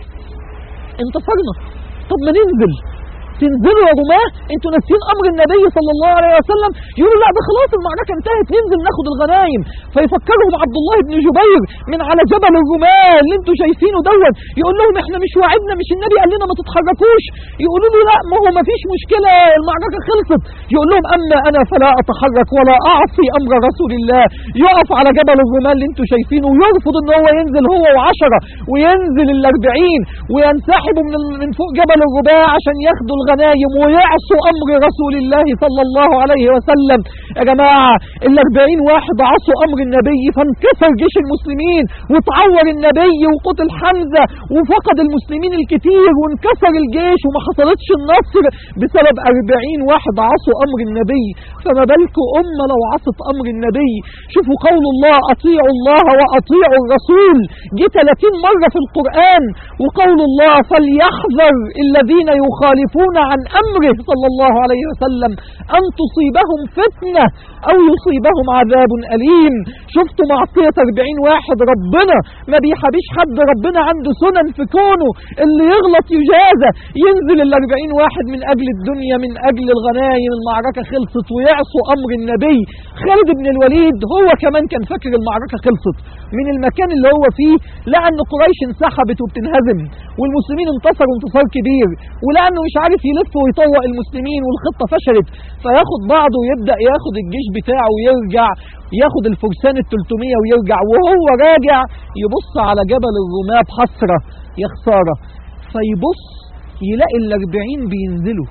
انتصرنا طب ما ننزل تنزلوا يا رماه انتوا ناسيين امر النبي صلى الله عليه وسلم يقولوا لا ده خلاص المعركه انتهت ننزل ناخد الغنايم فيفكرهم عبد الله بن جبير من على جبل الرماه اللي انتوا شايفينه دوت يقول لهم احنا مش وعدنا مش النبي قال لنا ما تتحركوش يقولوا له لا ما هو ما فيش مشكله المعركه خلصت يقول لهم اما انا فلا اتحرك ولا اعصي امر رسول الله يقف على جبل الرماه اللي انتوا شايفينه ويرفض ان هو ينزل هو وعشرة وينزل الاربعين وينسحبوا من ال- من فوق جبل الرباع عشان ياخدوا الغنايم ويعصوا امر رسول الله صلى الله عليه وسلم يا جماعه الاربعين واحد عصوا امر النبي فانكسر جيش المسلمين وتعور النبي وقتل حمزه وفقد المسلمين الكتير وانكسر الجيش وما حصلتش النصر بسبب أربعين واحد عصوا امر النبي فما بالكم امه لو عصت امر النبي شوفوا قول الله اطيعوا الله واطيعوا الرسول جه 30 مره في القران وقول الله فليحذر الذين يخالفون عن امره صلى الله عليه وسلم ان تصيبهم فتنه او يصيبهم عذاب اليم شفتوا معصيه 40 واحد ربنا ما بيحبيش حد ربنا عنده سنن في كونه اللي يغلط يجازى ينزل ال 40 واحد من اجل الدنيا من اجل الغنايم المعركه خلصت ويعصوا امر النبي خالد بن الوليد هو كمان كان فاكر المعركه خلصت من المكان اللي هو فيه لقى ان قريش انسحبت وبتنهزم والمسلمين انتصروا انتصار كبير ولانه مش عارف يلف ويطوق المسلمين والخطه فشلت فياخد بعضه ويبدا ياخد الجيش بتاعه ويرجع ياخد الفرسان ال 300 ويرجع وهو راجع يبص على جبل الرماه بحسره يا خساره فيبص يلاقي ال 40 بينزلوا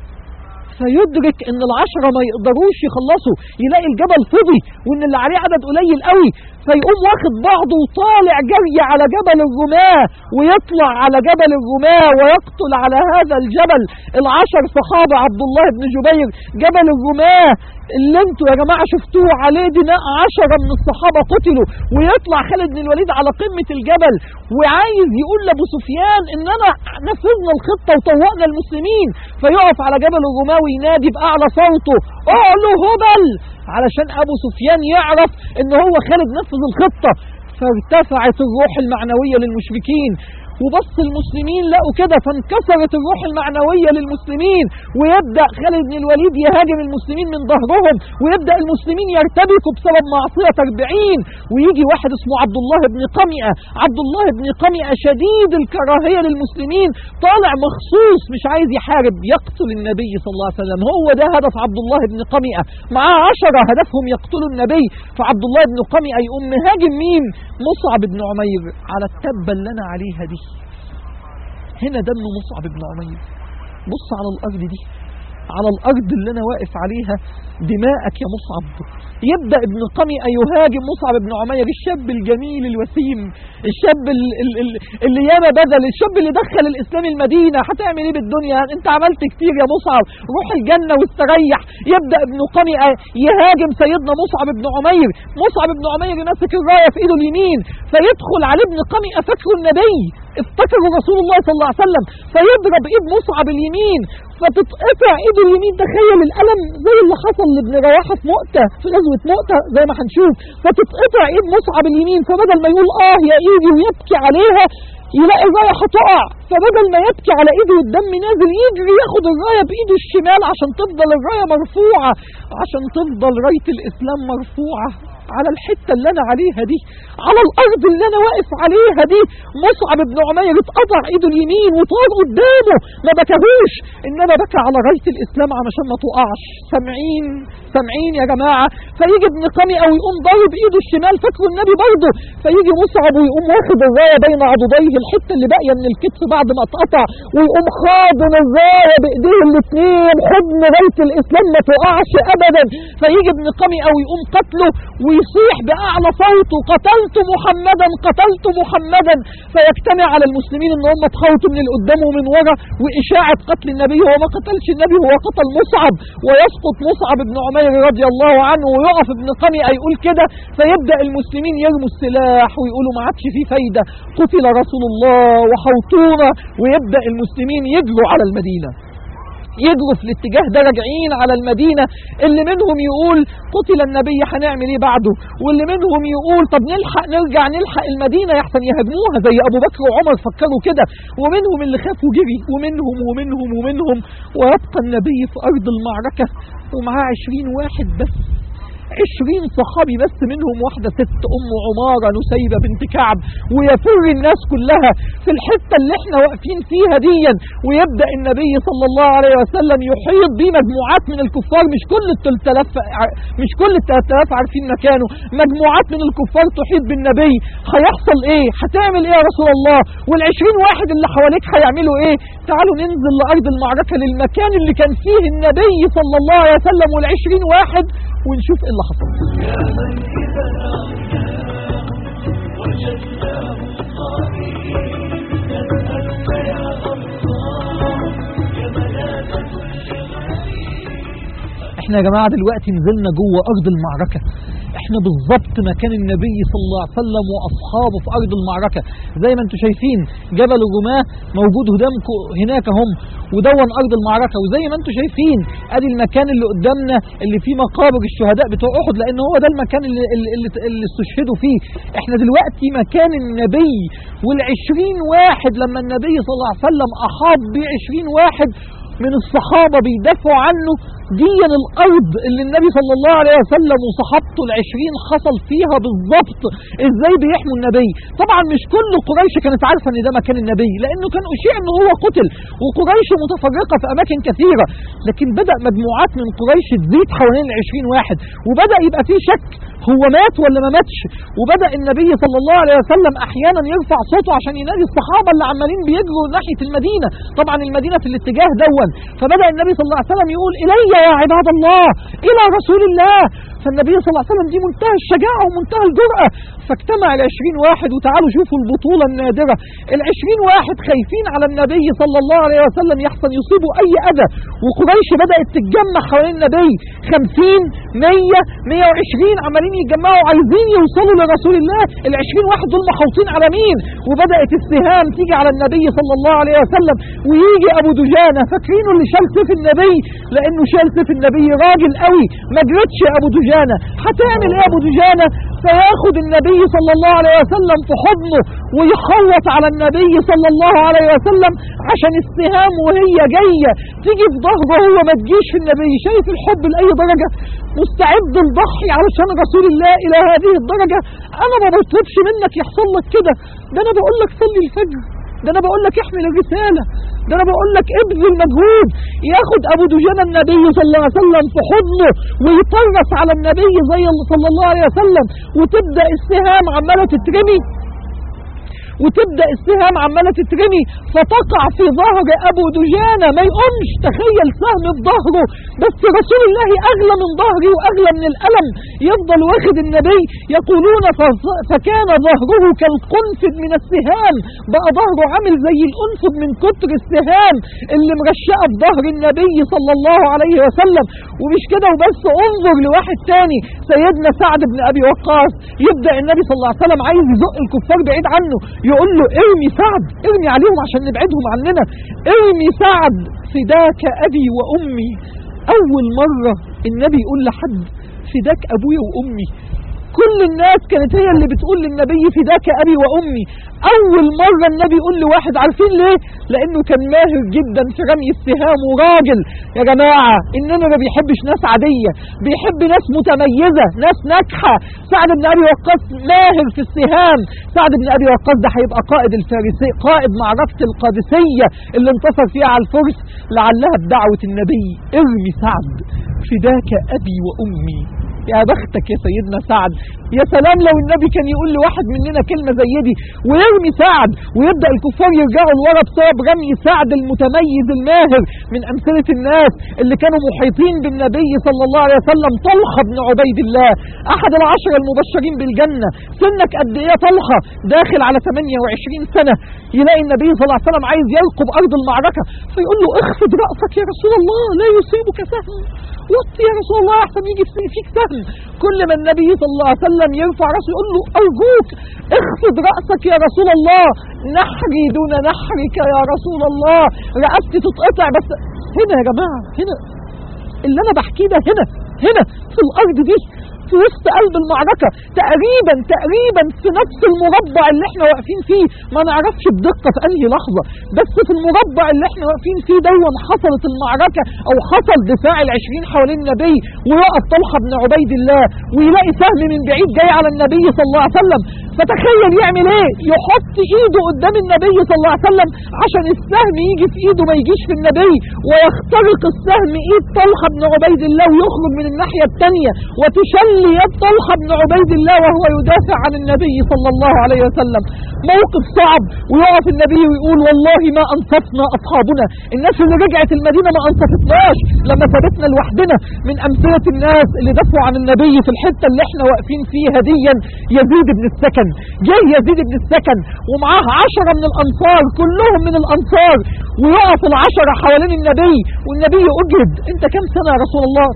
فيدرك ان العشرة ما يقدروش يخلصوا يلاقي الجبل فضي وان اللي عليه عدد قليل قوي فيقوم واخد بعضه وطالع جري على جبل الرماة ويطلع على جبل الرماة ويقتل على هذا الجبل العشر صحابة عبد الله بن جبير جبل الرماة اللي انتوا يا جماعة شفتوه عليه دماء عشرة من الصحابة قتلوا ويطلع خالد بن الوليد على قمة الجبل وعايز يقول لأبو سفيان ان انا نفذنا الخطة وطوقنا المسلمين فيقف على جبل الرماة وينادي بأعلى صوته اعلو هبل علشان ابو سفيان يعرف ان هو خالد نفذ الخطة فارتفعت الروح المعنوية للمشركين وبص المسلمين لقوا كده فانكسرت الروح المعنوية للمسلمين ويبدأ خالد بن الوليد يهاجم المسلمين من ظهرهم ويبدأ المسلمين يرتبكوا بسبب معصية 40 ويجي واحد اسمه عبد الله بن قمئة عبد الله بن قمئة شديد الكراهية للمسلمين طالع مخصوص مش عايز يحارب يقتل النبي صلى الله عليه وسلم هو ده هدف عبد الله بن قمئة معاه عشرة هدفهم يقتلوا النبي فعبد الله بن قمئة يقوم مهاجم مين مصعب بن عمير على التبة اللي أنا عليها دي هنا دم مصعب بن عمير بص على الأرض دي على الأرض اللي أنا واقف عليها دماءك يا مصعب يبدأ ابن قمئة يهاجم مصعب بن عمير الشاب الجميل الوسيم الشاب ال ال ال اللي ياما بذل الشاب اللي دخل الإسلام المدينة هتعمل ايه بالدنيا انت عملت كتير يا مصعب روح الجنة واستريح يبدأ ابن قمئة يهاجم سيدنا مصعب بن عمير مصعب بن عمير ماسك الراية في ايده اليمين فيدخل على ابن قمئة فكره النبي افتكروا رسول الله صلى الله عليه وسلم فيضرب ايد مصعب اليمين فتتقطع ايده اليمين تخيل الالم زي اللي حصل لابن رواحه في مؤتة في غزوه غزوة مؤتة زي ما هنشوف فتتقطع ايد مصعب اليمين فبدل ما يقول اه يا ايدي ويبكي عليها يلاقي الراية هتقع فبدل ما يبكي على ايده والدم نازل يجري ياخد الراية بايده الشمال عشان تفضل الراية مرفوعة عشان تفضل راية الاسلام مرفوعة على الحتة اللي انا عليها دي على الارض اللي انا واقف عليها دي مصعب بن عمير اتقطع ايده اليمين وطار قدامه ما بكاهوش انما بكى على راية الاسلام علشان ما تقعش سامعين سامعين يا جماعة فيجي ابن قمي او يقوم ضارب ايده الشمال فاكره النبي برضه فيجي مصعب ويقوم واخد الراية بين عضديه الحتة اللي باقية من الكتف بعد ما اتقطع ويقوم خاضن الراية بايديه الاثنين حضن راية الاسلام ما تقعش ابدا فيجي ابن قمي او يقوم قتله ويصيح باعلى صوته قتلت محمدا قتلت محمدا فيجتمع على المسلمين ان هم اتخوتوا من القدام ومن ورا واشاعة قتل النبي هو ما قتلش النبي هو قتل مصعب ويسقط مصعب بن عمير رضي الله عنه ويقف ابن قمي يقول كده فيبدأ المسلمين يرموا السلاح ويقولوا ما عادش فيه فايدة قتل رسول الله وحوطونا ويبدأ المسلمين يجروا على المدينة يجروا في الاتجاه ده راجعين على المدينة اللي منهم يقول قتل النبي هنعمل ايه بعده واللي منهم يقول طب نلحق نرجع نلحق المدينة يحسن يهاجموها زي ابو بكر وعمر فكروا كده ومنهم اللي خافوا جري ومنهم ومنهم ومنهم ويبقى النبي في ارض المعركة ومعاه عشرين واحد بس عشرين صحابي بس منهم واحدة ست أم عمارة نسيبة بنت كعب ويفر الناس كلها في الحتة اللي احنا واقفين فيها ديا ويبدأ النبي صلى الله عليه وسلم يحيط بيه مجموعات من الكفار مش كل التلت آلاف مش كل التلت آلاف عارفين مكانه مجموعات من الكفار تحيط بالنبي هيحصل ايه هتعمل ايه يا رسول الله والعشرين واحد اللي حواليك هيعملوا ايه تعالوا ننزل لأرض المعركة للمكان اللي كان فيه النبي صلى الله عليه وسلم والعشرين واحد ونشوف ايه اللي حصل يا من إذا رأيناه وجدناه قائما نسألك يا الله يا ملاذ كل غريب احنا يا جماعة دلوقتي نزلنا جوه ارض المعركة احنا بالظبط مكان النبي صلى الله عليه وسلم واصحابه في ارض المعركة زي ما انتم شايفين جبل الرماة موجود قدامكم هناك هم ودون ارض المعركة وزي ما انتم شايفين ادي المكان اللي قدامنا اللي فيه مقابر الشهداء بتوع احد لان هو ده المكان اللي, اللي, اللي, اللي استشهدوا فيه احنا دلوقتي مكان النبي والعشرين واحد لما النبي صلى الله عليه وسلم احاط بعشرين واحد من الصحابة بيدافعوا عنه دي الأرض اللي النبي صلى الله عليه وسلم وصحابته العشرين حصل فيها بالظبط ازاي بيحموا النبي طبعا مش كل قريش كانت عارفة ان ده مكان النبي لانه كان اشيع ان هو قتل وقريش متفرقة في اماكن كثيرة لكن بدأ مجموعات من قريش تزيد حوالين العشرين واحد وبدأ يبقى فيه شك هو مات ولا ما ماتش وبدأ النبي صلى الله عليه وسلم احيانا يرفع صوته عشان ينادي الصحابة اللي عمالين بيجروا ناحية المدينة طبعا المدينة في الاتجاه دون فبدأ النبي صلى الله عليه وسلم يقول إلي يا عباد الله إلى رسول الله فالنبي صلى الله عليه وسلم دي منتهى الشجاعة ومنتهى الجرأة فاجتمع العشرين واحد وتعالوا شوفوا البطولة النادرة العشرين واحد خايفين على النبي صلى الله عليه وسلم يحسن يصيبوا أي أذى وقريش بدأت تتجمع حوالين النبي خمسين مية مية وعشرين عمالين يتجمعوا عايزين يوصلوا لرسول الله العشرين واحد دول محوطين على مين وبدأت السهام تيجي على النبي صلى الله عليه وسلم ويجي أبو دجانة فاكرينه اللي شال سيف النبي لأنه شال سيف النبي راجل قوي ما جرتش أبو دجانة هتعمل إيه أبو دجانة فياخد النبي صلى الله عليه وسلم في حضنه ويخوط على النبي صلى الله عليه وسلم عشان السهام وهي جاية تيجي في ظهره هو ما تجيش في النبي شايف الحب لأي درجة مستعد الضحي علشان رسول الله إلى هذه الدرجة أنا ما بطلبش منك يحصل لك كده ده أنا بقول لك صلي الفجر ده انا بقول لك احمل الرسالة ده انا بقول لك ابذل مجهود ياخد ابو دجانة النبي صلى الله عليه وسلم في حضنه ويطرس على النبي زي صلى الله عليه وسلم وتبدأ السهام عمالة تترمي وتبدأ السهام عمالة تترمي فتقع في ظهر أبو دجانة ما يقومش تخيل سهم في ظهره بس رسول الله أغلى من ظهري وأغلى من الألم يفضل واخد النبي يقولون فظ- فكان ظهره كالقنفذ من السهام بقى ظهره عامل زي الأنفذ من كتر السهام اللي مرشقة في ظهر النبي صلى الله عليه وسلم ومش كده وبس انظر لواحد تاني سيدنا سعد بن أبي وقاص يبدأ النبي صلى الله عليه وسلم عايز يزق الكفار بعيد عنه يقول له ارمي سعد ارمي عليهم عشان نبعدهم عننا ارمي سعد فداك أبي وأمي أول مرة النبي يقول لحد فداك ابويا وامي كل الناس كانت هي اللي بتقول للنبي فداك ابي وامي اول مره النبي يقول لواحد عارفين ليه لانه كان ماهر جدا في رمي السهام وراجل يا جماعه انما ما بيحبش ناس عاديه بيحب ناس متميزه ناس ناجحه سعد بن ابي وقاص ماهر في السهام سعد بن ابي وقاص ده هيبقى قائد الفارسي قائد معركه القادسيه اللي انتصر فيها على الفرس لعلها بدعوه النبي ارمي سعد فداك ابي وامي يا بختك يا سيدنا سعد يا سلام لو النبي كان يقول لواحد مننا كلمة زي دي ويرمي سعد ويبدأ الكفار يرجعوا لورا بسبب رمي سعد المتميز الماهر من أمثلة الناس اللي كانوا محيطين بالنبي صلى الله عليه وسلم طلحة بن عبيد الله أحد العشرة المبشرين بالجنة سنك قد إيه يا طلحة داخل على 28 سنة يلاقي النبي صلى الله عليه وسلم عايز يرقب أرض المعركة فيقول له اخفض رأسك يا رسول الله لا يصيبك سهم وطي يا رسول الله احسن يجي فيك سهم كل ما النبي صلى الله عليه وسلم يرفع راسه يقول له ارجوك اخفض راسك يا رسول الله نحري دون نحرك يا رسول الله رقبتي تتقطع بس هنا يا جماعه هنا اللي انا بحكيه ده هنا هنا في الارض دي في وسط قلب المعركة تقريبا تقريبا في نفس المربع اللي احنا واقفين فيه ما نعرفش بدقة في انهي لحظة بس في المربع اللي احنا واقفين فيه دون حصلت المعركة او حصل دفاع العشرين حوالين النبي ويقف طلحة بن عبيد الله ويلاقي سهم من بعيد جاي على النبي صلى الله عليه وسلم فتخيل يعمل ايه يحط ايده قدام النبي صلى الله عليه وسلم عشان السهم يجي في ايده ما يجيش في النبي ويخترق السهم ايد طلحة بن عبيد الله ويخرج من الناحية الثانية وتشل يد طلحة بن عبيد الله وهو يدافع عن النبي صلى الله عليه وسلم موقف صعب ويقف النبي ويقول والله ما انصفنا اصحابنا الناس اللي رجعت المدينة ما انصفتناش لما ثبتنا لوحدنا من امثلة الناس اللي دافعوا عن النبي في الحتة اللي احنا واقفين فيها ديا يزيد بن السكن جاي يزيد بن السكن ومعاه عشرة من الانصار كلهم من الانصار ويقف العشرة حوالين النبي والنبي اجهد انت كم سنة يا رسول الله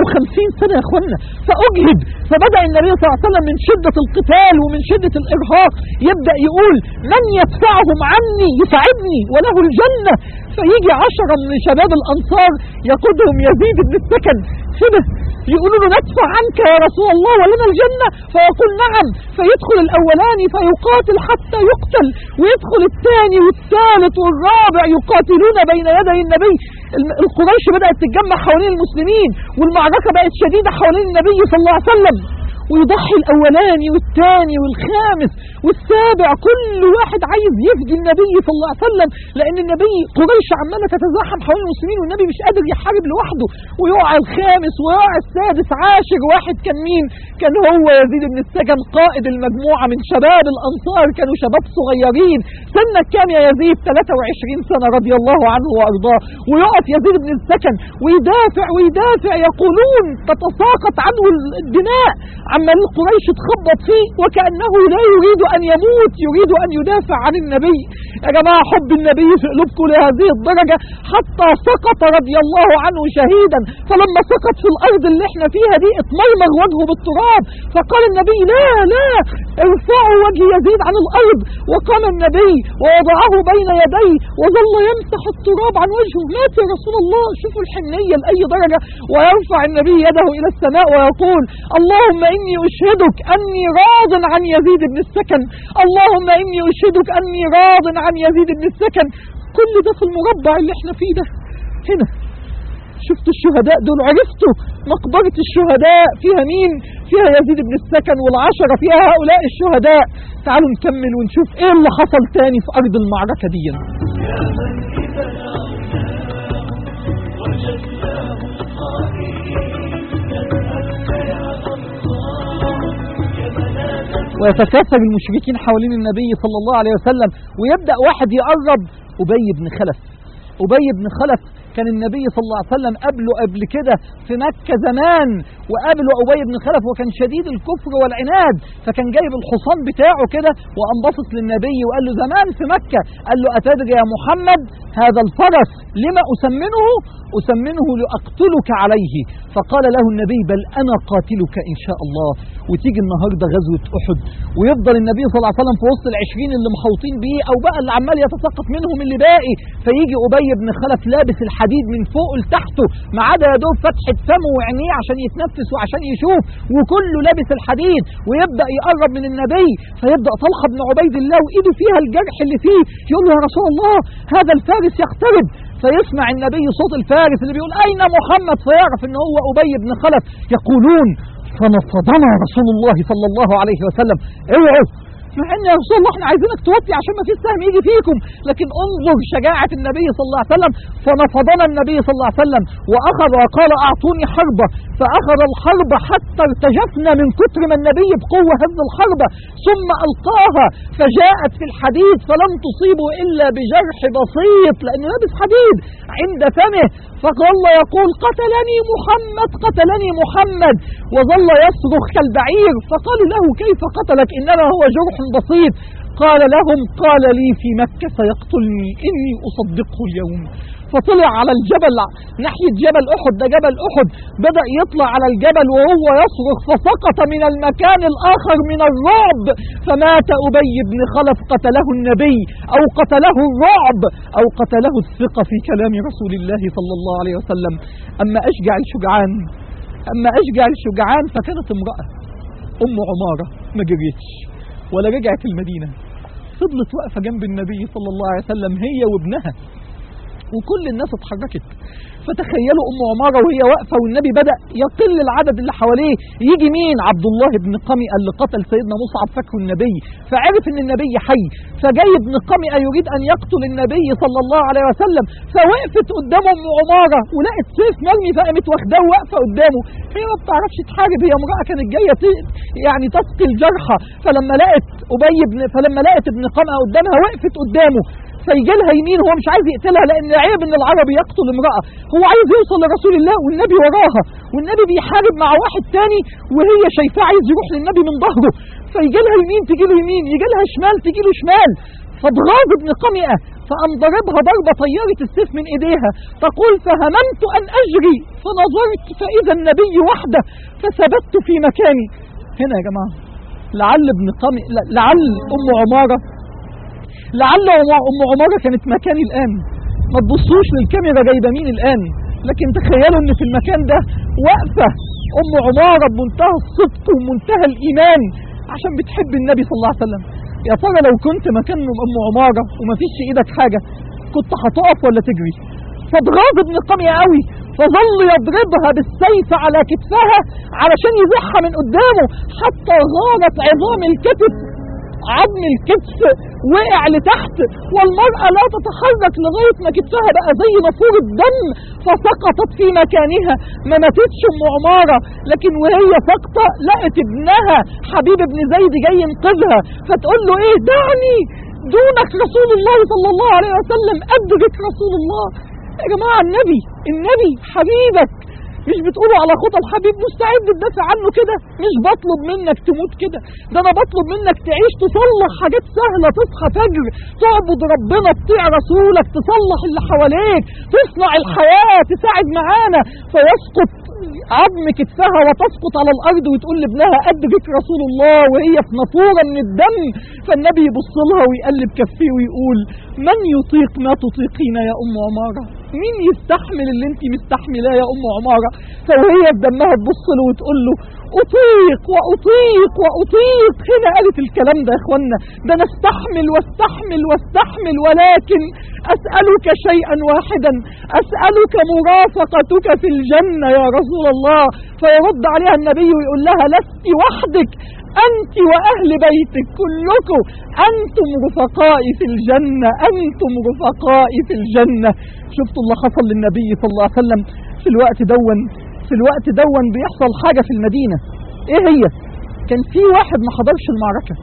57 سنة يا اخوانا فاجهد فبدأ النبي صلى الله عليه وسلم من شدة القتال ومن شدة الارهاق يبدأ يقول من يدفعهم عني يساعدني وله الجنة فيجي عشرة من شباب الانصار يقودهم يزيد بن السكن كده يقولوا له ندفع عنك يا رسول الله ولنا الجنة فيقول نعم فيدخل الأولاني فيقاتل حتى يقتل ويدخل الثاني والثالث والرابع يقاتلون بين يدي النبي القريش بدأت تتجمع حوالين المسلمين والمعركة بقت شديدة حوالين النبي صلى الله عليه وسلم ويضحي الأولاني والثاني والخامس والسابع كل واحد عايز يفدي النبي صلى الله عليه وسلم لأن النبي قريش عمالة تتزاحم حوالين المسلمين والنبي مش قادر يحارب لوحده ويقع الخامس ويقع السادس عاشر واحد كان مين؟ كان هو يزيد بن السجن قائد المجموعة من شباب الأنصار كانوا شباب صغيرين سنك كام يا يزيد 23 سنة رضي الله عنه وأرضاه ويقف يزيد بن السكن ويدافع ويدافع يقولون تتساقط عنه الدماء عمال قريش تخبط فيه وكأنه لا يريد أن يموت يريد أن يدافع عن النبي يا جماعة حب النبي في قلوبكم لهذه الدرجة حتى سقط رضي الله عنه شهيدا فلما سقط في الأرض اللي احنا فيها دي اتمرمغ وجهه بالتراب فقال النبي لا لا ارفعوا وجه يزيد عن الأرض وقام النبي ووضعه بين يديه وظل يمسح التراب عن وجهه مات يا رسول الله شوفوا الحنية لأي درجة ويرفع النبي يده إلى السماء ويقول اللهم إني أشهدك أني راض عن يزيد بن السكن اللهم إني أشهدك أني راض عن يزيد بن السكن كل ده في المربع اللي احنا فيه ده هنا شفتوا الشهداء دول عرفتوا مقبرة الشهداء فيها مين فيها يزيد بن السكن والعشرة فيها هؤلاء الشهداء تعالوا نكمل ونشوف ايه اللي حصل تاني في أرض المعركة دي يا من إذا أغناه وجدناه قائلين نسألك يا الله يا منازل ويتكاثر المشركين حوالين النبي صلى الله عليه وسلم ويبدأ واحد يقرب أبي بن خلف أبي بن خلف كان النبي صلى الله عليه وسلم قبله قبل كده في مكة زمان وقابله أبي بن خلف وكان شديد الكفر والعناد فكان جايب الحصان بتاعه كده وقام باصص للنبي وقال له زمان في مكة قال له أتدري يا محمد هذا الفرس لما أسمنه أسمنه لأقتلك عليه فقال له النبي بل أنا قاتلك إن شاء الله وتيجي النهارده غزوه احد ويفضل النبي صلى الله عليه وسلم في وسط العشرين اللي محوطين بيه او بقى اللي عمال يتساقط منهم اللي باقي فيجي ابي بن خلف لابس الحديد من فوق لتحته ما عدا يا دوب فتحه فمه وعينيه عشان يتنفس وعشان يشوف وكله لابس الحديد ويبدا يقرب من النبي فيبدا طلحه بن عبيد الله وايده فيها الجرح اللي فيه يقول له يا رسول الله هذا الفارس يقترب فيسمع النبي صوت الفارس اللي بيقول أين محمد فيعرف ان هو أبي بن خلف يقولون فنفضنا رسول الله صلى الله عليه وسلم اوعوا مع ان يا رسول الله احنا عايزينك توطي عشان ما فيش سهم يجي فيكم لكن انظر شجاعة النبي صلى الله عليه وسلم فنفضنا النبي صلى الله عليه وسلم واخذ وقال اعطوني حربة فاخذ الحرب حتى ارتجفنا من كتر ما النبي بقوة هز الحربة ثم القاها فجاءت في الحديد فلم تصيبه الا بجرح بسيط لانه لابس حديد عند فمه فظل يقول قتلني محمد قتلني محمد وظل يصرخ كالبعير فقالوا له كيف قتلك إنما هو جرح بسيط قال لهم قال لي في مكة سيقتلني إني أصدقه اليوم فطلع على الجبل ناحية جبل أحد ده جبل أحد بدأ يطلع على الجبل وهو يصرخ فسقط من المكان الآخر من الرعب فمات أبي بن خلف قتله النبي أو قتله الرعب أو قتله الثقة في كلام رسول الله صلى الله عليه وسلم أما أشجع الشجعان أما أشجع الشجعان فكانت امرأة أم عمارة ما جريتش ولا رجعت المدينة فضلت واقفة جنب النبي صلى الله عليه وسلم هي وابنها وكل الناس اتحركت فتخيلوا ام عماره وهي واقفه والنبي بدا يقل العدد اللي حواليه يجي مين عبد الله بن قمئه اللي قتل سيدنا مصعب فكر النبي فعرف ان النبي حي فجاي ابن قمئه يريد ان يقتل النبي صلى الله عليه وسلم فوقفت قدام ام عماره ولقت سيف مرمي فقامت واخداه واقفه قدامه هي ما بتعرفش تحارب هي امراه كانت جايه ت- يعني تسقي الجرحى فلما لقت ابي بن فلما لقت ابن قمئه قدامها وقفت قدامه فيجي لها يمين هو مش عايز يقتلها لان عيب ان العربي يقتل امراه هو عايز يوصل لرسول الله والنبي وراها والنبي بيحارب مع واحد تاني وهي شايفاه عايز يروح للنبي من ظهره فيجي لها يمين تجي له يمين يجي لها شمال تجي له شمال فضغاظ ابن قمئه فقام ضربها ضربه طيرت السيف من ايديها تقول فهممت ان اجري فنظرت فاذا النبي وحده فثبت في مكاني هنا يا جماعه لعل ابن قمئه لعل ام عماره لعل ام عماره كانت مكاني الان ما تبصوش للكاميرا جايبه مين الان لكن تخيلوا ان في المكان ده واقفه ام عماره بمنتهى الصدق ومنتهى الايمان عشان بتحب النبي صلى الله عليه وسلم يا ترى لو كنت مكان ام عماره وما فيش في ايدك حاجه كنت هتقف ولا تجري فاتغاظ ابن قمية قوي فظل يضربها بالسيف على كتفها علشان يزحها من قدامه حتى غارت عظام الكتف عظم الكتف وقع لتحت والمرأة لا تتحرك لغاية ما كتفها بقى زي نافورة دم فسقطت في مكانها ما ماتتش ام عمارة لكن وهي ساقطة لقت ابنها حبيب ابن زيد جاي ينقذها فتقول له ايه دعني دونك رسول الله صلى الله عليه وسلم ادرك رسول الله يا جماعة النبي النبي حبيبك مش بتقولوا على خطى الحبيب مستعد تدافع عنه كده مش بطلب منك تموت كده ده انا بطلب منك تعيش تصلح حاجات سهله تصحى فجر تعبد ربنا تطيع رسولك تصلح اللي حواليك تصنع الحياه تساعد معانا فيسقط عظم كتفها وتسقط على الارض وتقول لابنها ادرك رسول الله وهي في نافوره من الدم فالنبي يبص لها ويقلب كفيه ويقول من يطيق ما تطيقين يا ام عماره مين يستحمل اللي انت مستحملاه يا ام عماره فوهي بدمها تبص له وتقول له اطيق واطيق واطيق هنا قالت الكلام ده يا اخوانا ده انا استحمل واستحمل واستحمل ولكن اسالك شيئا واحدا اسالك مرافقتك في الجنه يا رسول الله فيرد عليها النبي ويقول لها لست وحدك أنت وأهل بيتك كلكم أنتم رفقائي في الجنة أنتم رفقائي في الجنة شفتوا اللي حصل للنبي صلى الله عليه وسلم في الوقت دون في الوقت دون بيحصل حاجة في المدينة إيه هي كان في واحد ما حضرش المعركة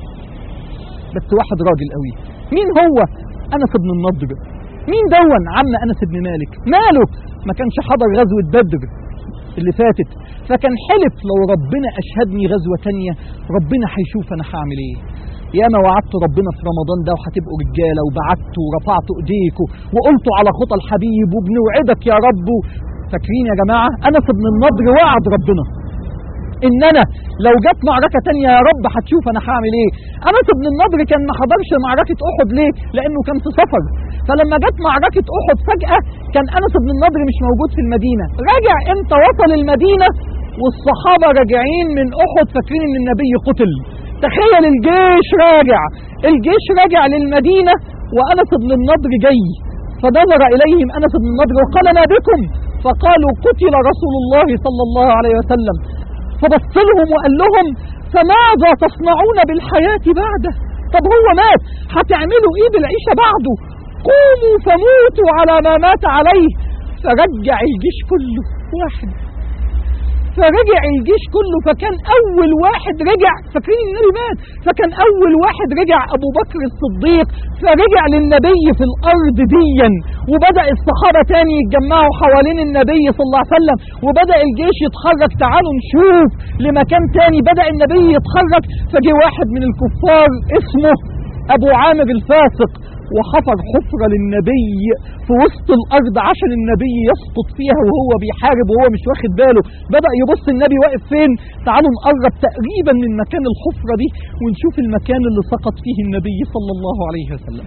بس واحد راجل قوي مين هو أنس بن النضر مين دون عم أنس بن مالك ماله ما كانش حضر غزوة بدر اللي فاتت فكان حلف لو ربنا أشهدني غزوة تانية ربنا هيشوف أنا هعمل إيه يا ما وعدت ربنا في رمضان ده وهتبقوا رجالة وبعدت ورفعت ايديكم وقلتوا على خطى الحبيب وبنوعدك يا رب فاكرين يا جماعة أنس بن النضر وعد ربنا إن أنا لو جت معركة تانية يا رب هتشوف أنا هعمل إيه أنس بن النضر كان ما حضرش معركة أحد ليه لأنه كان في سفر فلما جت معركة أحد فجأة كان أنس بن النضر مش موجود في المدينة راجع امتى وصل المدينة والصحابة راجعين من أحد فاكرين إن النبي قتل تخيل الجيش راجع الجيش راجع للمدينة وأنس بن النضر جاي فنظر إليهم أنس بن النضر وقال ما بكم فقالوا قتل رسول الله صلى الله عليه وسلم فبص لهم وقال لهم فماذا تصنعون بالحياة بعده طب هو مات هتعملوا ايه بالعيشة بعده قوموا فموتوا على ما مات عليه فرجع الجيش كله واحد فرجع الجيش كله فكان اول واحد رجع فاكرين النبي مات فكان اول واحد رجع ابو بكر الصديق فرجع للنبي في الارض ديا وبدا الصحابه تاني يتجمعوا حوالين النبي صلى الله عليه وسلم وبدا الجيش يتحرك تعالوا نشوف لمكان تاني بدا النبي يتحرك فجي واحد من الكفار اسمه ابو عامر الفاسق وحفر حفرة للنبي في وسط الأرض عشان النبي يسقط فيها وهو بيحارب وهو مش واخد باله بدأ يبص النبي واقف فين تعالوا نقرب تقريبا من مكان الحفرة دي ونشوف المكان اللي سقط فيه النبي صلى الله عليه وسلم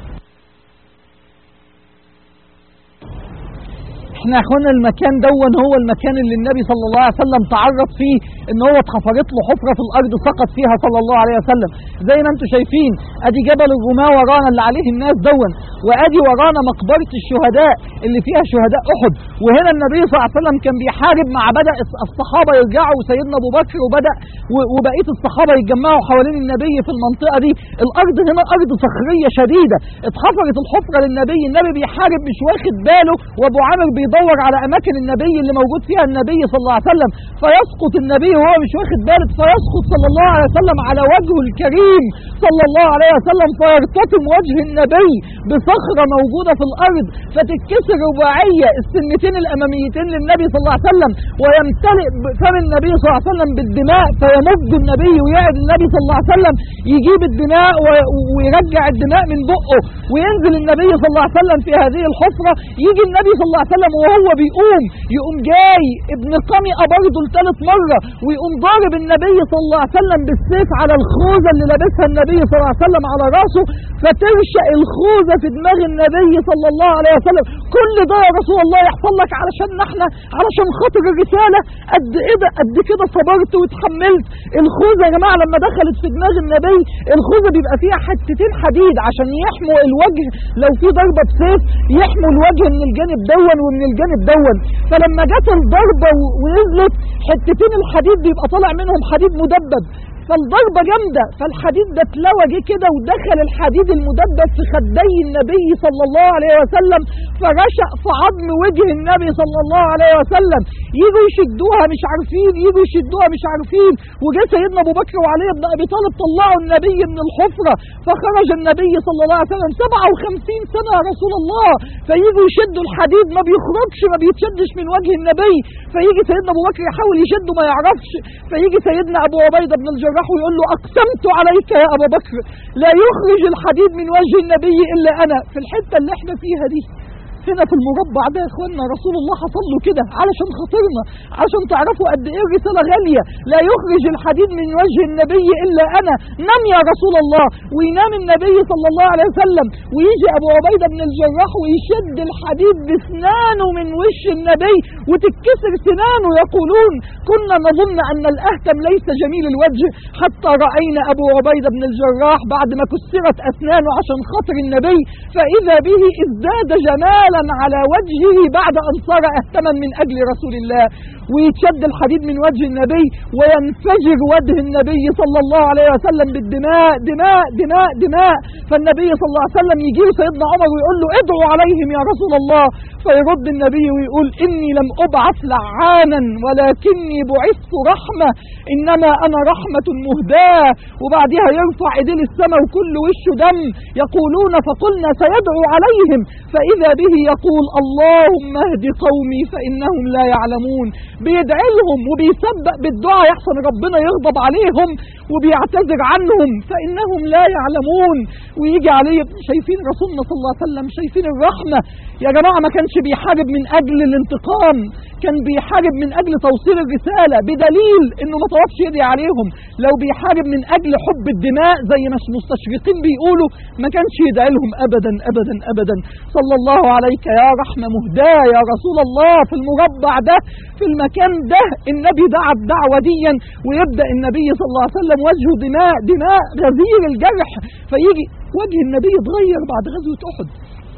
احنا يا اخوانا المكان دون هو المكان اللي النبي صلى الله عليه وسلم تعرض فيه ان هو اتحفرت له حفره في الارض سقط فيها صلى الله عليه وسلم زي ما انتم شايفين ادي جبل الرماة ورانا اللي عليه الناس دون وادي ورانا مقبره الشهداء اللي فيها شهداء احد وهنا النبي صلى الله عليه وسلم كان بيحارب مع بدا الصحابه يرجعوا سيدنا ابو بكر وبدا و- وبقيه الصحابه يتجمعوا حوالين النبي في المنطقه دي الارض هنا ارض صخريه شديده اتحفرت الحفره للنبي النبي بيحارب مش واخد باله وابو عامر بيدور على اماكن النبي اللي موجود فيها النبي صلى الله عليه وسلم فيسقط النبي وهو مش واخد باله فيسقط صلى الله عليه وسلم على وجهه الكريم صلى الله عليه وسلم فيرتطم وجه النبي بصخره موجوده في الارض فتتكسر رباعيه السنتين الاماميتين للنبي صلى الله عليه وسلم ويمتلئ فم النبي صلى الله عليه وسلم بالدماء فيمد النبي ويعد النبي صلى الله عليه وسلم يجيب الدماء و- ويرجع الدماء من بقه وينزل النبي صلى الله عليه وسلم في هذه الحفره يجي النبي صلى الله عليه وسلم وهو بيقوم يقوم جاي ابن قمئة برضه لثالث مره ويقوم ضارب النبي صلى الله عليه وسلم بالسيف على الخوذه اللي لابسها النبي صلى الله عليه وسلم على راسه فترشق الخوذه في دماغ النبي صلى الله عليه وسلم كل ده يا رسول الله يحصل لك علشان احنا علشان خاطر الرساله قد ايه ده قد كده صبرت واتحملت الخوذه يا جماعه لما دخلت في دماغ النبي الخوذه بيبقى فيها حتتين حديد عشان يحموا الوجه لو في ضربه بسيف يحموا الوجه من الجانب دون ومن الجانب دون فلما جت الضربه و- ونزلت حتتين الحديد بيبقى طالع منهم حديد مدبب فالضربة جامدة فالحديد ده اتلوى جه كده ودخل الحديد المدبب في خدي النبي صلى الله عليه وسلم فرشق في عظم وجه النبي صلى الله عليه وسلم يجوا يشدوها مش عارفين يجوا يشدوها مش عارفين وجه سيدنا ابو بكر وعلي بن ابي طالب طلعوا النبي من الحفرة فخرج النبي صلى الله عليه وسلم 57 سنة يا رسول الله فيجوا يشدوا الحديد ما بيخرجش ما بيتشدش من وجه النبي فيجي سيدنا ابو بكر يحاول يشده ما يعرفش فيجي سيدنا ابو عبيده بن الجراح ويقول له اقسمت عليك يا ابا بكر لا يخرج الحديد من وجه النبي الا انا في الحته اللي احنا فيها دي هنا في المربع ده يا اخوانا رسول الله حصل له كده علشان خاطرنا عشان تعرفوا قد ايه الرساله غاليه لا يخرج الحديد من وجه النبي الا انا نم يا رسول الله وينام النبي صلى الله عليه وسلم ويجي ابو عبيده بن الجراح ويشد الحديد بسنانه من وش النبي وتتكسر سنانه يقولون كنا نظن ان الاهتم ليس جميل الوجه حتى راينا ابو عبيده بن الجراح بعد ما كسرت اسنانه عشان خاطر النبي فاذا به ازداد جمالا على وجهه بعد ان صار اهتما من اجل رسول الله ويتشد الحديد من وجه النبي وينفجر وجه النبي صلى الله عليه وسلم بالدماء دماء دماء دماء فالنبي صلى الله عليه وسلم يجي له سيدنا عمر ويقول له ادعوا عليهم يا رسول الله فيرد النبي ويقول اني لم ابعث لعانا ولكني بعثت رحمه انما انا رحمه مهداه وبعدها يرفع ايديه للسماء وكل وشه دم يقولون فقلنا سيدعو عليهم فاذا به يقول اللهم اهد قومي فانهم لا يعلمون بيدعي لهم وبيسبق بالدعاء يحسن ربنا يغضب عليهم وبيعتذر عنهم فانهم لا يعلمون ويجي عليه شايفين رسولنا صلى الله عليه وسلم شايفين الرحمه يا جماعه ما كانش بيحارب من اجل الانتقام كان بيحارب من أجل توصيل الرسالة بدليل إنه ما طلبش يدي عليهم لو بيحارب من أجل حب الدماء زي ما المستشرقين بيقولوا ما كانش يدعي لهم أبدا أبدا أبدا صلى الله عليك يا رحمة مهداة يا رسول الله في المربع ده في المكان ده النبي دعا الدعوة ديا ويبدأ النبي صلى الله عليه وسلم وجهه دماء دماء غزير الجرح فيجي وجه النبي يتغير بعد غزوة أحد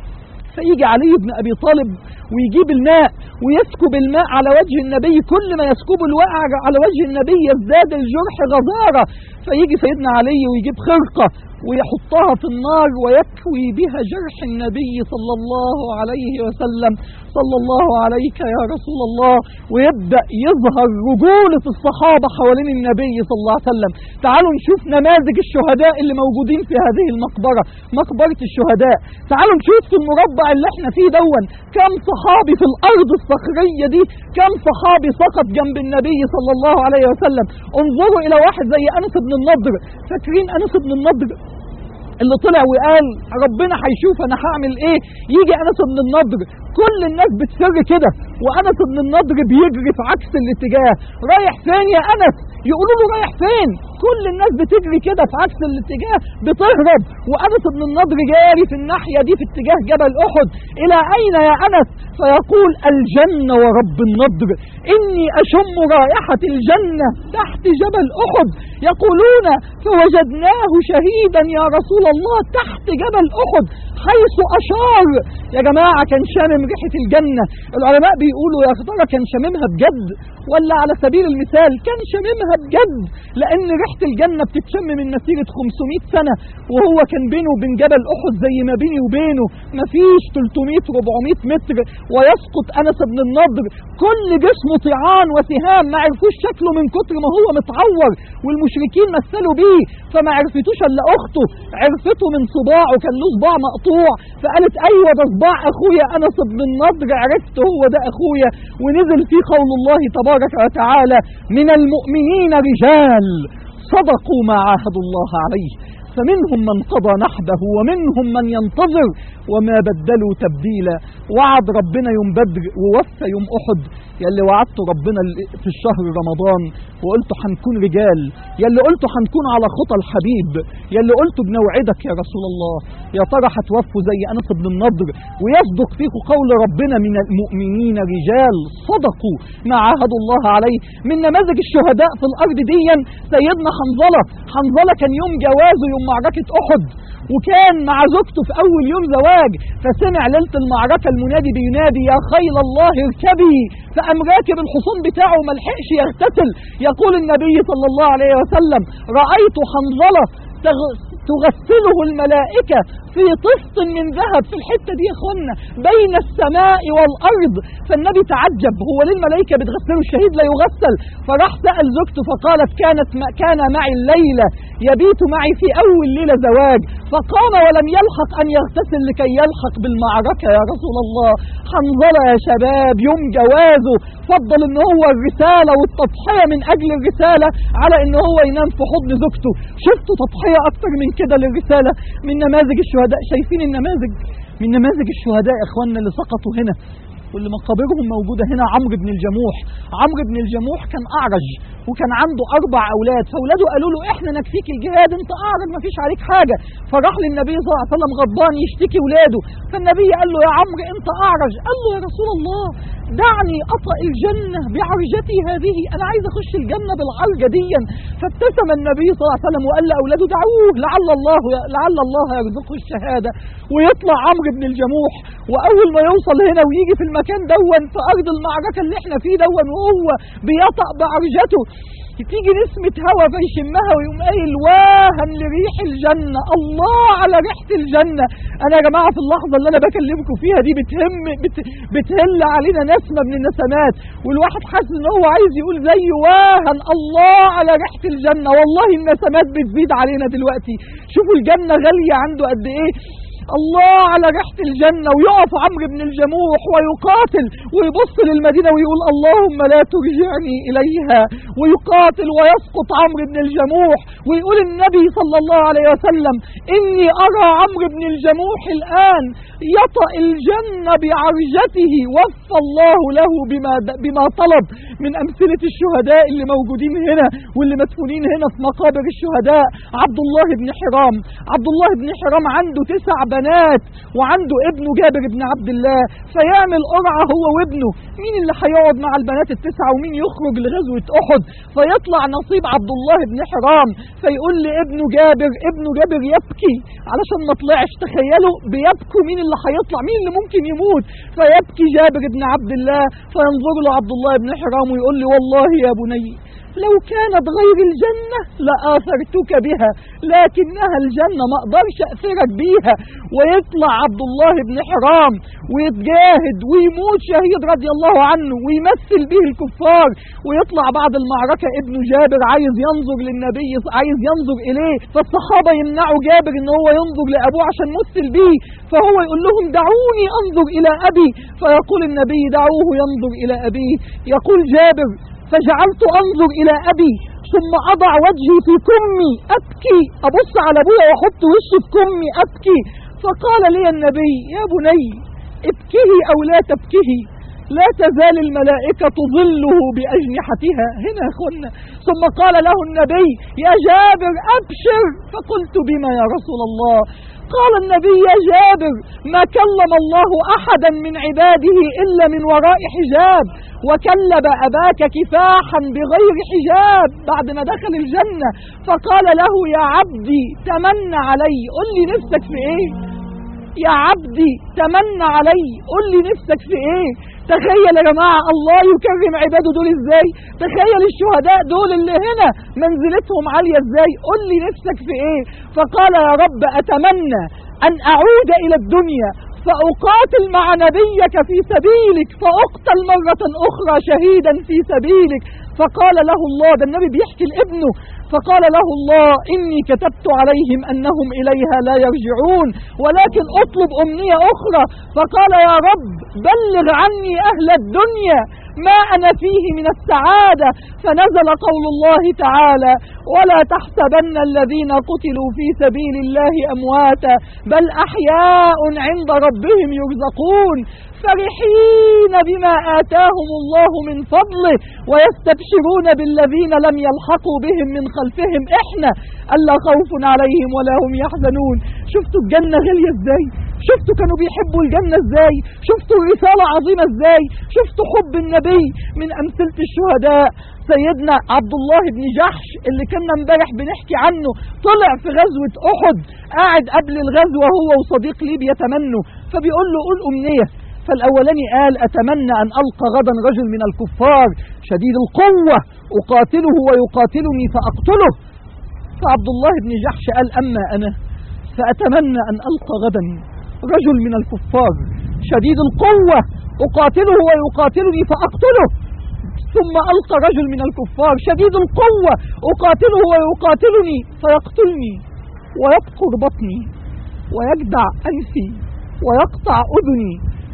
فيجي علي بن أبي طالب ويجيب الماء ويسكب الماء على وجه النبي كل ما يسكب الواقع على وجه النبي يزداد الجرح غزارة فيجي سيدنا علي ويجيب خرقة ويحطها في النار ويكوي بها جرح النبي صلى الله عليه وسلم صلى الله عليك يا رسول الله ويبدأ يظهر رجولة الصحابة حوالين النبي صلى الله عليه وسلم تعالوا نشوف نماذج الشهداء اللي موجودين في هذه المقبرة مقبرة الشهداء تعالوا نشوف في المربع اللي احنا فيه دون كم صحابي في الأرض الصخرية دي كم صحابي سقط جنب النبي صلى الله عليه وسلم انظروا إلى واحد زي أنس بن النضر فاكرين أنس بن النضر اللي طلع وقال ربنا هيشوف انا هعمل ايه يجي انس بن النضر كل الناس بتسر كده وانس بن النضر بيجري في عكس الاتجاه رايح فين يا انس يقولوا له رايح فين كل الناس بتجري كده في عكس الاتجاه بتهرب وانس بن النضر جاري في الناحيه دي في اتجاه جبل احد الى اين يا انس فيقول الجنه ورب النضر اني اشم رائحه الجنه تحت جبل احد يقولون فوجدناه شهيدا يا رسول الله تحت جبل احد حيث اشار يا جماعه كان شامم ريحه الجنه العلماء بيقولوا يا ترى كان شاممها بجد ولا على سبيل المثال كان شاممها بجد لان ريحه الجنه بتتشم من مسيره 500 سنه وهو كان بينه وبين جبل احد زي ما بيني وبينه مفيش 300 400 متر ويسقط انس بن النضر كل جسمه طعان وسهام ما عرفوش شكله من كتر ما هو متعور والمشركين مثلوا بيه فما عرفتوش الا اخته عرفته من صباعه كان له صباع مقطوع فقالت ايوه ده صباع اخويا انس بن النضر عرفت هو ده اخويا ونزل فيه قول الله تبارك وتعالى من المؤمنين رجال صدقوا ما عاهدوا الله عليه فمنهم من قضى نحبه ومنهم من ينتظر وما بدلوا تبديلا وعد ربنا يوم بدر ووفى يوم احد يلي وعدته ربنا في الشهر رمضان وقلته هنكون رجال يلي قلته هنكون على خطى الحبيب يلي قلته بنوعدك يا رسول الله يا ترى هتوفوا زي انس بن النضر ويصدق فيكم قول ربنا من المؤمنين رجال صدقوا ما عاهدوا الله عليه من نماذج الشهداء في الارض ديا سيدنا حنظله حنظله كان يوم جوازه يوم معركه احد وكان مع زوجته في اول يوم زواج فسمع ليله المعركه المنادي بينادي يا خيل الله اركبي فقام راكب الحصان بتاعه ما لحقش يغتسل يقول النبي صلى الله عليه وسلم رايت حنظله تغسله الملائكة في طست من ذهب في الحتة دي يا اخوانا بين السماء والأرض فالنبي تعجب هو ليه الملائكة بتغسله الشهيد لا يغسل فراح سأل زوجته فقالت كانت ما كان معي الليلة يبيت معي في أول ليلة زواج فقام ولم يلحق أن يغتسل لكي يلحق بالمعركة يا رسول الله حنظلة يا شباب يوم جوازه فضل ان هو الرسالة والتضحية من أجل الرسالة على ان هو ينام في حضن زوجته شفتوا تضحية أكتر من كده للرسالة من نماذج الشهداء شايفين النماذج من نماذج الشهداء يا اخواننا اللي سقطوا هنا واللي مقابرهم موجودة هنا عمرو بن الجموح عمرو بن الجموح كان أعرج وكان عنده أربع أولاد فأولاده قالوا له إحنا نكفيك الجهاد أنت أعرج ما فيش عليك حاجة فراح للنبي صلى الله عليه وسلم غضبان يشتكي ولاده فالنبي قال له يا عمرو أنت أعرج قال له يا رسول الله دعني أطأ الجنة بعرجتي هذه أنا عايز أخش الجنة بالعرجة دي فابتسم النبي صلى الله عليه وسلم وقال لأولاده دعوه لعل الله لعل الله يرزقه الشهادة ويطلع عمرو بن الجموح وأول ما يوصل هنا ويجي في المكان دون في أرض المعركة اللي احنا فيه دون وهو بيطأ بعرجته تيجي نسمة هوا فيشمها ويقوم قايل واها لريح الجنة الله على ريحة الجنة أنا يا جماعة في اللحظة اللي أنا بكلمكم فيها دي بتهم بت بتهل علينا نسمة من النسمات والواحد حاسس إن هو عايز يقول زي واها الله على ريحة الجنة والله النسمات بتزيد علينا دلوقتي شوفوا الجنة غالية عنده قد إيه الله على ريحة الجنة ويقف عمرو بن الجموح ويقاتل ويبص للمدينة ويقول اللهم لا ترجعني إليها ويقاتل ويسقط عمرو بن الجموح ويقول النبي صلى الله عليه وسلم إني أرى عمرو بن الجموح الآن يطأ الجنة بعرجته وفى الله له بما, بما طلب من أمثلة الشهداء اللي موجودين هنا واللي مدفونين هنا في مقابر الشهداء عبد الله بن حرام عبد الله بن حرام عنده تسع بنات وعنده ابنه جابر بن عبد الله فيعمل قرعة هو وابنه مين اللي هيقعد مع البنات التسعة ومين يخرج لغزوة أحد فيطلع نصيب عبد الله بن حرام فيقول لابنه جابر ابنه جابر يبكي علشان ما طلعش تخيلوا بيبكوا مين اللي هيطلع مين اللي ممكن يموت فيبكي جابر بن عبد الله فينظر له عبد الله بن حرام ويقول له والله يا بني لو كانت غير الجنة لآثرتك بها لكنها الجنة ما اقدرش أثرك بيها ويطلع عبد الله بن حرام ويتجاهد ويموت شهيد رضي الله عنه ويمثل به الكفار ويطلع بعد المعركة ابن جابر عايز ينظر للنبي عايز ينظر إليه فالصحابة يمنعوا جابر ان هو ينظر لأبوه عشان مثل به فهو يقول لهم دعوني أنظر إلى أبي فيقول النبي دعوه ينظر إلى أبيه يقول جابر فجعلت أنظر إلى أبي ثم أضع وجهي في كمي أبكي أبص على أبويا وأحط وشي في كمي أبكي فقال لي النبي يا بني ابكه أو لا تبكه لا تزال الملائكة تظله بأجنحتها هنا يا أخوانا ثم قال له النبي يا جابر أبشر فقلت بما يا رسول الله قال النبي يا جابر ما كلم الله أحدا من عباده إلا من وراء حجاب وكلب أباك كفاحا بغير حجاب بعد ما دخل الجنة فقال له يا عبدي تمنى علي قل لي نفسك في ايه يا عبدي تمنى علي قل لي نفسك في ايه تخيل يا جماعة الله يكرم عباده دول ازاي تخيل الشهداء دول اللي هنا منزلتهم عالية ازاي قل لي نفسك في ايه فقال يا رب اتمنى ان اعود الى الدنيا فأقاتل مع نبيك في سبيلك فأقتل مرة أخرى شهيدا في سبيلك فقال له الله ده النبي بيحكي لابنه فقال له الله إني كتبت عليهم أنهم إليها لا يرجعون ولكن أطلب أمنية أخرى فقال يا رب بلغ عني أهل الدنيا ما أنا فيه من السعادة فنزل قول الله تعالى ولا تحسبن الذين قتلوا في سبيل الله أمواتا بل أحياء عند ربهم يرزقون فرحين بما آتاهم الله من فضله ويستبشرون بالذين لم يلحقوا بهم من خلفهم إحنا ألا خوف عليهم ولا هم يحزنون شفتوا الجنة غالية إزاي شفتوا كانوا بيحبوا الجنة إزاي شفتوا الرسالة عظيمة إزاي شفتوا حب النبي من أمثلة الشهداء سيدنا عبد الله بن جحش اللي كنا امبارح بنحكي عنه طلع في غزوة أحد قاعد قبل الغزوة هو وصديق ليه بيتمنوا فبيقول له قول أمنية فالأولاني قال أتمنى أن ألقى غدا رجل من الكفار شديد القوة أقاتله ويقاتلني فأقتله فعبد الله بن جحش قال أما أنا فأتمنى أن ألقى غدا رجل من الكفار شديد القوة أقاتله ويقاتلني فأقتله ثم ألقى رجل من الكفار شديد القوة أقاتله ويقاتلني فيقتلني ويبقر بطني ويجدع أنفي ويقطع أذني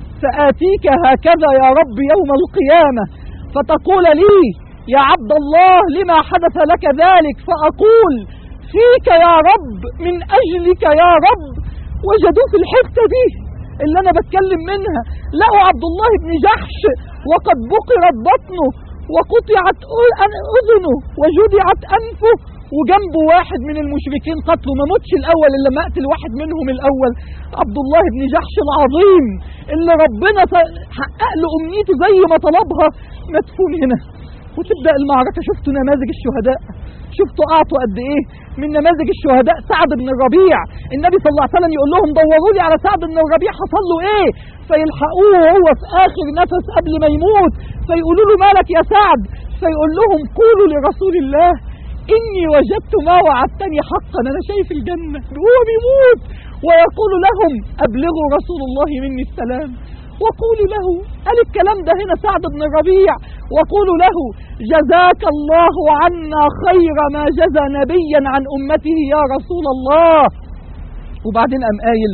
فآتيك هكذا يا رب يوم القيامة فتقول لي يا عبد الله لما حدث لك ذلك فأقول فيك يا رب من أجلك يا رب وجدوه في الحتة دي اللي أنا بتكلم منها لقوا عبد الله بن جحش وقد بقرت بطنه وقطعت أذنه وجدعت أنفه وجنبه واحد من المشركين قتله ما موتش الأول إلا ما قتل واحد منهم الأول عبد الله بن جحش العظيم اللي ربنا حقق له أمنيته زي ما طلبها مدفون هنا وتبدأ المعركة شفتوا نماذج الشهداء شفتوا أعطوا قد إيه من نماذج الشهداء سعد بن الربيع النبي صلى الله عليه وسلم يقول لهم دوروا لي على سعد بن الربيع حصل له إيه فيلحقوه وهو في آخر نفس قبل ما يموت فيقولوا له مالك يا سعد فيقول لهم قولوا لرسول الله إني وجدت ما وعدتني حقا أنا شايف الجنة هو بيموت ويقول لهم أبلغوا رسول الله مني السلام وقولوا له قال الكلام ده هنا سعد بن الربيع وقولوا له جزاك الله عنا خير ما جزى نبيا عن أمته يا رسول الله وبعدين قام قايل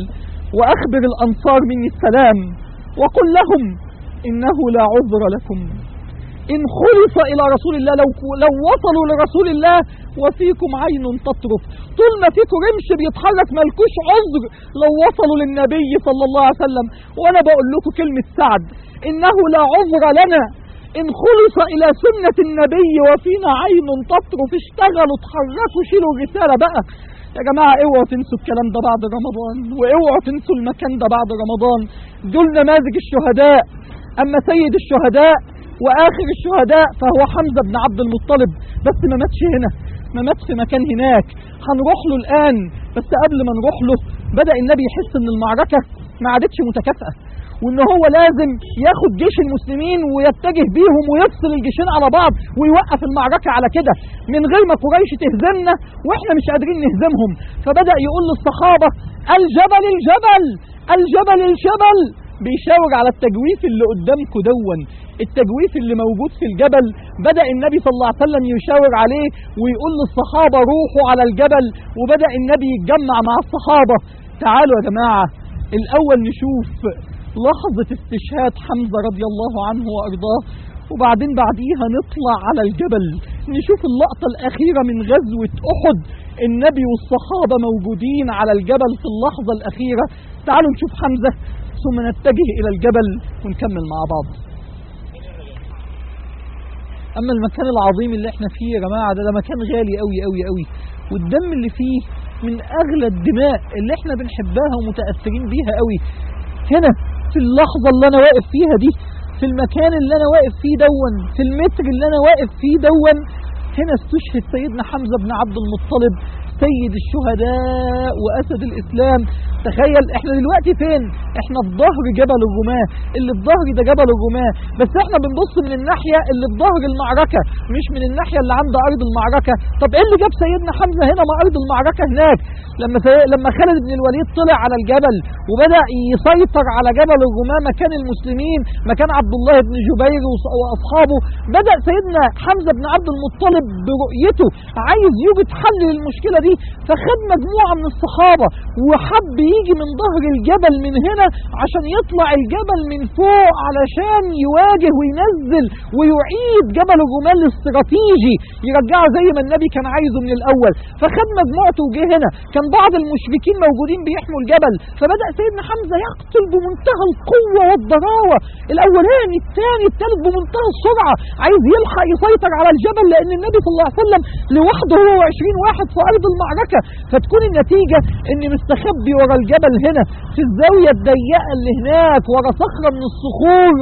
وأخبر الأنصار مني السلام وقل لهم إنه لا عذر لكم إن خلص إلى رسول الله لو, لو وصلوا لرسول الله وفيكم عين تطرف طول ما فيكم رمش بيتحرك ملكوش عذر لو وصلوا للنبي صلى الله عليه وسلم وأنا بقول لكم كلمة سعد إنه لا عذر لنا إن خلص إلى سنة النبي وفينا عين تطرف اشتغلوا اتحركوا شيلوا الرسالة بقى يا جماعة اوعوا تنسوا الكلام ده بعد رمضان واوعوا تنسوا المكان ده بعد رمضان دول نماذج الشهداء أما سيد الشهداء وآخر الشهداء فهو حمزة بن عبد المطلب بس ما ماتش هنا ما ماتش في مكان هناك هنروح له الآن بس قبل ما نروح له بدأ النبي يحس ان المعركة ما عادتش متكافئة وان هو لازم ياخد جيش المسلمين ويتجه بيهم ويفصل الجيشين على بعض ويوقف المعركة على كده من غير ما قريش تهزمنا واحنا مش قادرين نهزمهم فبدأ يقول للصحابة الجبل الجبل الجبل الجبل بيشاور على التجويف اللي قدامكم دون التجويف اللي موجود في الجبل بدأ النبي صلى الله عليه وسلم يشاور عليه ويقول للصحابة روحوا على الجبل وبدأ النبي يتجمع مع الصحابة تعالوا يا جماعة الأول نشوف لحظة استشهاد حمزة رضي الله عنه وأرضاه وبعدين بعديها نطلع على الجبل نشوف اللقطة الأخيرة من غزوة أحد النبي والصحابة موجودين على الجبل في اللحظة الأخيرة تعالوا نشوف حمزة ثم نتجه إلى الجبل ونكمل مع بعض أما المكان العظيم اللي احنا فيه يا جماعة ده, ده مكان غالي قوي قوي قوي والدم اللي فيه من أغلى الدماء اللي احنا بنحبها ومتأثرين بيها قوي هنا في اللحظة اللي أنا واقف فيها دي في المكان اللي أنا واقف فيه دون في المتر اللي أنا واقف فيه دون هنا استشهد سيدنا حمزة بن عبد المطلب سيد الشهداء وأسد الإسلام تخيل احنا دلوقتي فين احنا في ظهر جبل الرماة اللي في ظهر ده جبل الرماة بس احنا بنبص من الناحية اللي في ظهر المعركة مش من الناحية اللي عند أرض المعركة طب ايه اللي جاب سيدنا حمزة هنا مع أرض المعركة هناك لما سي... لما خالد بن الوليد طلع على الجبل وبدأ يسيطر على جبل الرماة مكان المسلمين مكان عبد الله بن جبير وص- وأصحابه بدأ سيدنا حمزة بن عبد المطلب برؤيته عايز يوجد حل للمشكلة دي فخد مجموعة من الصحابة وحب يجي من ظهر الجبل من هنا عشان يطلع الجبل من فوق علشان يواجه وينزل ويعيد جبل الرمال الاستراتيجي يرجعه زي ما النبي كان عايزه من الأول فخد مجموعته وجه هنا كان بعض المشركين موجودين بيحموا الجبل فبدأ سيدنا حمزة يقتل بمنتهى القوة والضراوة الأولاني الثاني الثالث بمنتهى السرعة عايز يلحق يسيطر على الجبل لأن النبي صلى الله عليه وسلم لوحده هو 20 واحد في أرض المعركة فتكون النتيجة إن مستخبي ورا الجبل هنا في الزاوية الضيقة اللي هناك ورا صخرة من الصخور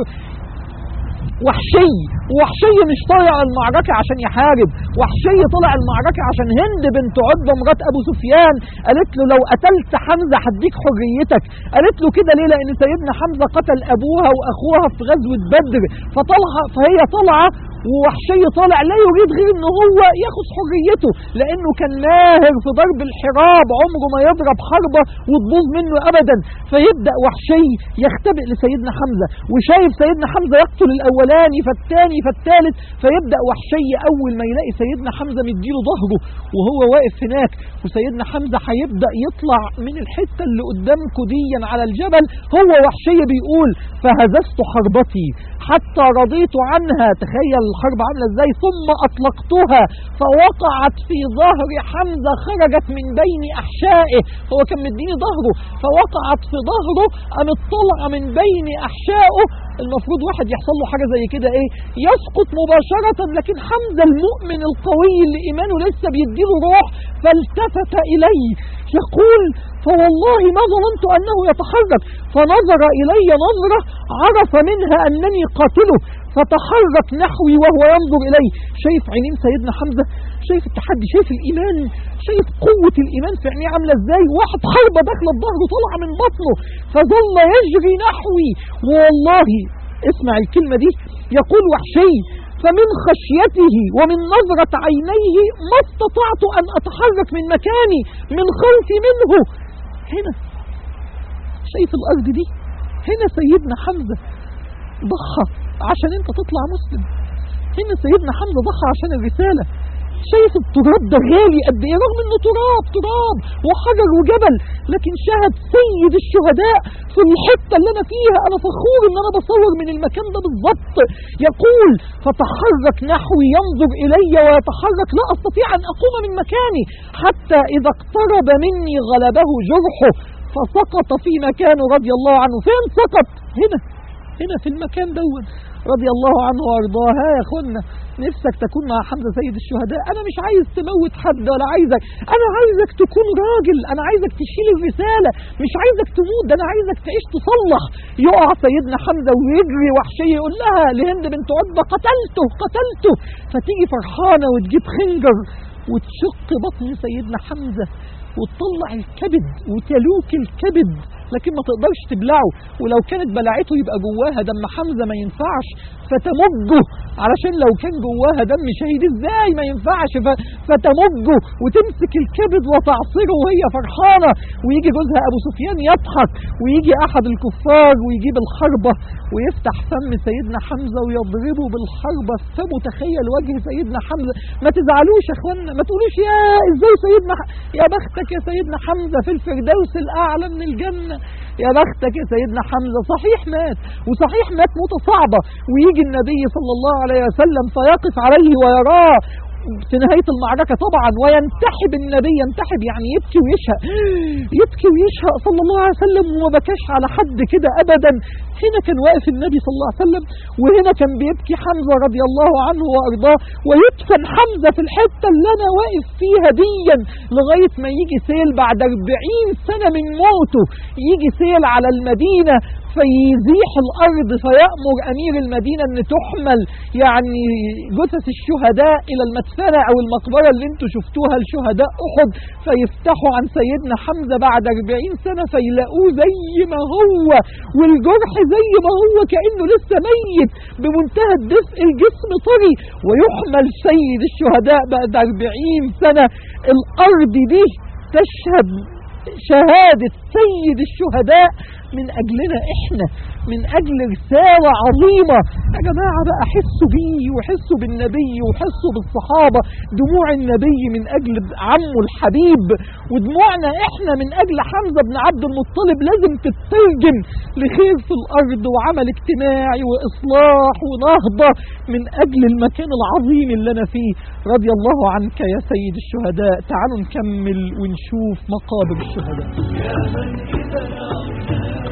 وحشي وحشي مش طالع المعركة عشان يحارب وحشي طلع المعركة عشان هند بنت عتبة مرات أبو سفيان قالت له لو قتلت حمزة هديك حريتك قالت له كده ليه لأن سيدنا حمزة قتل أبوها وأخوها في غزوة بدر فطلع فهي طالعة ووحشي طالع لا يريد غير ان هو ياخد حريته لانه كان ماهر في ضرب الحراب عمره ما يضرب حربة وتبوظ منه ابدا فيبدأ وحشي يختبئ لسيدنا حمزة وشايف سيدنا حمزة يقتل الاولاني فالتاني فالتالت فيبدأ وحشي اول ما يلاقي سيدنا حمزة مديله ظهره وهو واقف هناك وسيدنا حمزة هيبدأ يطلع من الحتة اللي قدامكم ديا على الجبل هو وحشي بيقول فهززت حربتي حتى رضيت عنها تخيل الحرب عاملة ازاي ثم اطلقتها فوقعت في ظهر حمزة خرجت من بين احشائه هو كان مديني ظهره فوقعت في ظهره قامت طالعة من بين احشائه المفروض واحد يحصل له حاجة زي كده ايه يسقط مباشرة لكن حمزة المؤمن القوي اللي ايمانه لسه بيديله روح فالتفت الي يقول فوالله ما ظننت انه يتحرك فنظر الي نظرة عرف منها انني قاتله فتحرك نحوي وهو ينظر إلي شايف عينين سيدنا حمزة شايف التحدي شايف الإيمان شايف قوة الإيمان في عينيه عاملة إزاي واحد حربة داخلة بظهره طالعة من بطنه فظل يجري نحوي والله اسمع الكلمة دي يقول وحشي فمن خشيته ومن نظرة عينيه ما استطعت أن أتحرك من مكاني من خوفي منه هنا شايف الأرض دي هنا سيدنا حمزة ضحى عشان انت تطلع مسلم هنا سيدنا حمزة ضحى عشان الرسالة شايف التراب ده غالي قد ايه رغم انه تراب تراب وحجر وجبل لكن شهد سيد الشهداء في الحته اللي انا فيها انا فخور ان انا بصور من المكان ده بالظبط يقول فتحرك نحوي ينظر الي ويتحرك لا استطيع ان اقوم من مكاني حتى اذا اقترب مني غلبه جرحه فسقط في مكانه رضي الله عنه فين سقط هنا هنا في المكان دون رضي الله عنه وارضاه ها يا اخوانا نفسك تكون مع حمزه سيد الشهداء انا مش عايز تموت حد ولا عايزك انا عايزك تكون راجل انا عايزك تشيل الرساله مش عايزك تموت ده انا عايزك تعيش تصلح يقع سيدنا حمزه ويجري وحشيه يقول لها لهند بنت عتبه قتلته قتلته فتيجي فرحانه وتجيب خنجر وتشق بطن سيدنا حمزه وتطلع الكبد وتلوك الكبد لكن ما تقدرش تبلعه ولو كانت بلعته يبقى جواها دم حمزة ما ينفعش فتمجه علشان لو كان جواها دم شهيد ازاي ما ينفعش ف... فتمجه وتمسك الكبد وتعصره وهي فرحانة ويجي جوزها أبو سفيان يضحك ويجي أحد الكفار ويجيب الحربة ويفتح فم سيدنا حمزة ويضربه بالحربة في فمه تخيل وجه سيدنا حمزة ما تزعلوش يا اخوانا ما تقولوش يا ازاي سيدنا ح... يا بختك يا سيدنا حمزة في الفردوس الأعلى من الجنة يا بختك يا سيدنا حمزة صحيح مات وصحيح مات موتة صعبة ويجي النبي صلى الله عليه وسلم فيقف عليه ويراه في نهاية المعركة طبعا وينتحب النبي ينتحب يعني يبكي ويشهق يبكي ويشهق صلى الله عليه وسلم وما بكاش على حد كده أبدا هنا كان واقف النبي صلى الله عليه وسلم وهنا كان بيبكي حمزة رضي الله عنه وأرضاه ويدفن حمزة في الحتة اللي أنا واقف فيها ديا لغاية ما يجي سيل بعد 40 سنة من موته يجي سيل على المدينة فيزيح الأرض فيأمر أمير المدينة أن تحمل يعني جثث الشهداء إلى المدفنة أو المقبرة اللي انتوا شفتوها لشهداء أحد فيفتحوا عن سيدنا حمزة بعد 40 سنة فيلاقوه زي ما هو والجرح زي ما هو كأنه لسه ميت بمنتهى الدفء الجسم طري ويحمل سيد الشهداء بعد 40 سنة الأرض دي تشهد شهادة سيد الشهداء من أجلنا إحنا من أجل رسالة عظيمة يا جماعة بقى حسوا بيه وحسوا بالنبي وحسوا بالصحابة دموع النبي من أجل عمه الحبيب ودموعنا إحنا من أجل حمزة بن عبد المطلب لازم تترجم لخير في الأرض وعمل اجتماعي وإصلاح ونهضة من أجل المكان العظيم اللي أنا فيه رضي الله عنك يا سيد الشهداء تعالوا نكمل ونشوف مقابر الشهداء يا من إذا نعوناه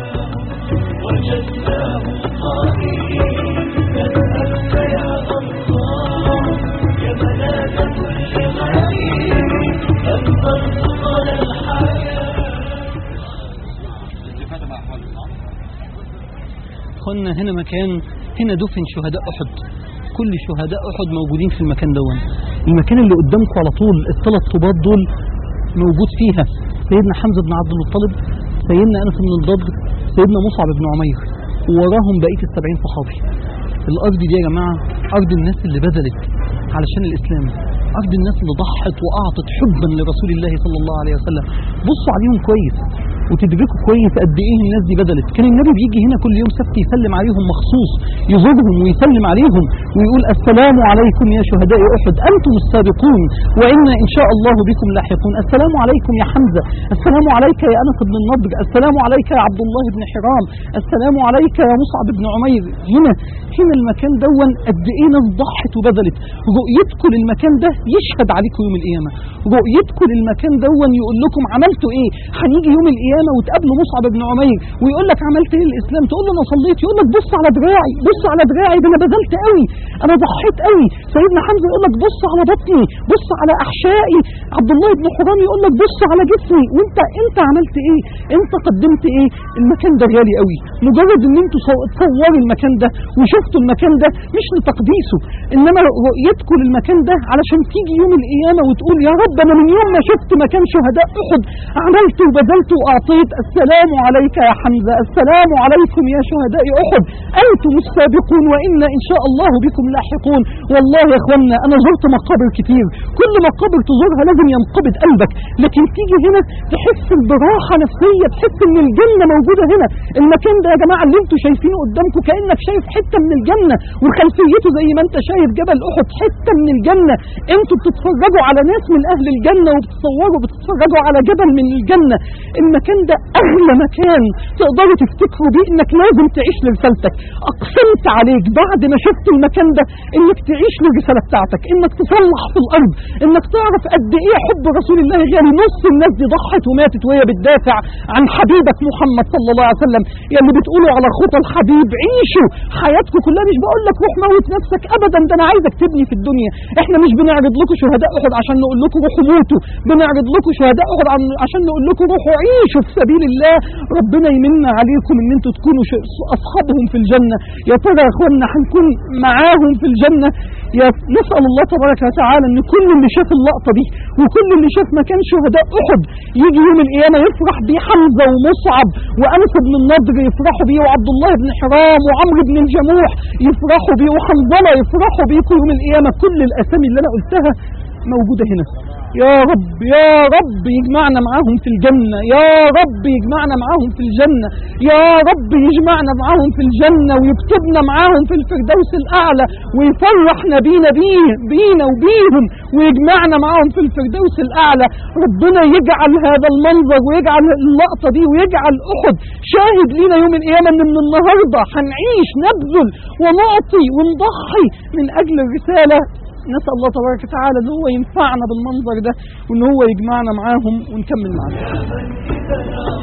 وجدناه قائلين نسألك يا الله يا ملاذ كل غريب أن ترزقنا الحياة قلنا هنا مكان هنا دفن شهداء أحد كل شهداء أحد موجودين في المكان دون المكان اللي قدامكم على طول الثلاث طوبات دول موجود فيها سيدنا حمزة بن عبد المطلب سيدنا أنس بن الضبر سيدنا مصعب بن عمير ووراهم بقية السبعين صحابي الأرض دي يا جماعة أرض الناس اللي بذلت علشان الإسلام أرض الناس اللي ضحت وأعطت حبا لرسول الله صلى الله عليه وسلم بصوا عليهم كويس وتدركوا كويس قد ايه الناس دي بذلت كان النبي بيجي هنا كل يوم سبت يسلم عليهم مخصوص يزورهم ويسلم عليهم ويقول السلام عليكم يا شهداء احد انتم السابقون وانا ان شاء الله بكم لاحقون السلام عليكم يا حمزه السلام عليك يا انس بن النضر السلام عليك يا عبد الله بن حرام السلام عليك يا مصعب بن عمير هنا هنا المكان دون قد ايه ناس ضحت وبذلت رؤيتكم للمكان ده يشهد عليكم يوم القيامه رؤيتكم للمكان دون يقول لكم عملتوا ايه هنيجي يوم القيامه وتقابلوا مصعب بن عمير ويقول لك عملت ايه للاسلام تقول له انا صليت يقول لك بص على دراعي بص على دراعي ده انا بذلت قوي انا ضحيت قوي سيدنا حمزه يقول لك بص على بطني بص على احشائي عبد الله بن حرام يقول لك بص على جسمي وانت انت عملت ايه انت قدمت ايه المكان ده غالي قوي مجرد ان انتوا صو- تصوروا المكان ده وشفتوا المكان ده مش لتقديسه انما رؤيتكم للمكان ده علشان تيجي يوم القيامه وتقول يا رب انا من يوم ما شفت مكان شهداء احد عملت وبذلت واعطيت صيت السلام عليك يا حمزة السلام عليكم يا شهداء أحد أنتم السابقون وإنا إن شاء الله بكم لاحقون والله يا إخوانا أنا زرت مقابر كتير كل مقابر تزورها لازم ينقبض قلبك لكن تيجي هنا تحس براحة نفسية تحس إن الجنة موجودة هنا المكان ده يا جماعة اللي انتوا شايفينه قدامكم كأنك شايف حتة من الجنة وخلفيته زي ما انت شايف جبل أحد حتة من الجنة انتوا بتتفرجوا على ناس من أهل الجنة وبتصوروا بتتفرجوا على جبل من الجنة المكان ده أغلى مكان تقدروا تفتكروا بيه إنك لازم تعيش لرسالتك أقسمت عليك بعد ما شفت المكان ده إنك تعيش للرسالة بتاعتك إنك تصلح في الأرض إنك تعرف قد إيه حب رسول الله غالي نص الناس دي ضحت وماتت وهي بتدافع عن حبيبك محمد صلى الله عليه وسلم يا اللي بتقولوا على خطى الحبيب عيشوا حياتكم كلها مش بقول لك روح موت نفسك أبدا ده أنا عايزك تبني في الدنيا إحنا مش بنعرض لكم شهداء أحد عشان نقول لكم روحوا موتوا بنعرض لكم شهداء أحد عن- عشان نقول لكم روحوا عيشوا في سبيل الله ربنا يمن عليكم ان انتوا تكونوا ش- اصحابهم في الجنه يا ترى يا اخوانا هنكون معاهم في الجنه يا نسال الله تبارك وتعالى ان كل اللي شاف اللقطه دي وكل اللي شاف مكان شهداء احد يجي يوم القيامه يفرح بيه حمزه ومصعب وانس بن النضر يفرحوا بيه وعبد الله بن حرام وعمرو بن الجموح يفرحوا بيه وحنظله يفرحوا بيكم يوم القيامه كل الاسامي اللي انا قلتها موجوده هنا يا رب يا رب يجمعنا معاهم في الجنة يا رب يجمعنا معاهم في الجنة يا رب يجمعنا معاهم في الجنة ويكتبنا معاهم في الفردوس الأعلى ويفرحنا بينا بيه بينا وبيهم ويجمعنا معاهم في الفردوس الأعلى ربنا يجعل هذا المنظر ويجعل اللقطة دي ويجعل أحد شاهد لينا يوم القيامة إن من النهاردة هنعيش نبذل ونعطي ونضحي من أجل الرسالة نسأل الله تبارك وتعالى ان هو ينفعنا بالمنظر ده وان هو يجمعنا معاهم ونكمل معاهم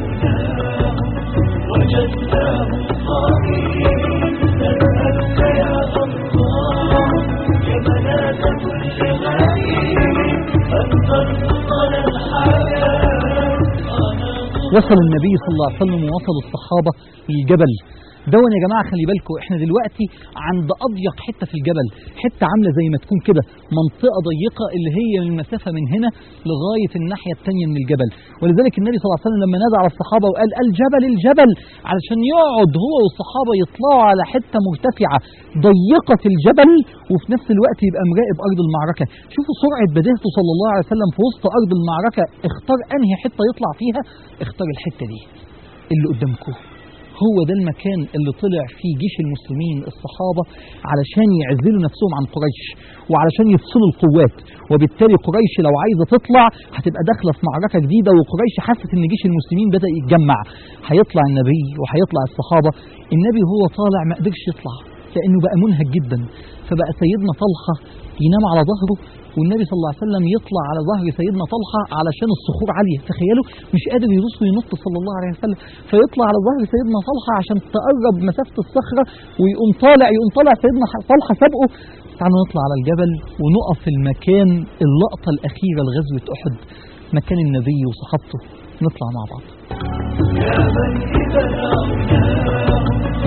وجدناه صغير نسألك يا الله يا ملاذ كل غريب أن ترزقنا الحياة وصل النبي صلى الله عليه وسلم ووصل الصحابة للجبل دون يا جماعة خلي بالكم احنا دلوقتي عند أضيق حتة في الجبل حتة عاملة زي ما تكون كده منطقة ضيقة اللي هي المسافة من هنا لغاية الناحية التانية من الجبل ولذلك النبي صلى الله عليه وسلم لما نادى على الصحابة وقال الجبل الجبل علشان يقعد هو والصحابة يطلعوا على حتة مرتفعة ضيقة الجبل وفي نفس الوقت يبقى مراقب أرض المعركة شوفوا سرعة بديهته صلى الله عليه وسلم في وسط أرض المعركة اختار أنهي حتة يطلع فيها اختار الحتة دي اللي قدامكم هو ده المكان اللي طلع فيه جيش المسلمين الصحابة علشان يعزلوا نفسهم عن قريش وعلشان يفصلوا القوات وبالتالي قريش لو عايزة تطلع هتبقى داخلة في معركة جديدة وقريش حست ان جيش المسلمين بدأ يتجمع هيطلع النبي وهيطلع الصحابة النبي هو طالع ما قدرش يطلع لانه بقى منهك جدا فبقى سيدنا طلحة ينام على ظهره والنبي صلى الله عليه وسلم يطلع على ظهر سيدنا طلحة علشان الصخور عالية تخيلوا مش قادر يدوس وينط صلى الله عليه وسلم فيطلع على ظهر سيدنا طلحة عشان تقرب مسافة الصخرة ويقوم طالع يقوم طالع سيدنا طلحة سابقه تعالوا نطلع على الجبل ونقف في المكان اللقطة الأخيرة لغزوة أحد مكان النبي وصحابته نطلع مع بعض يا من إذا رأيناه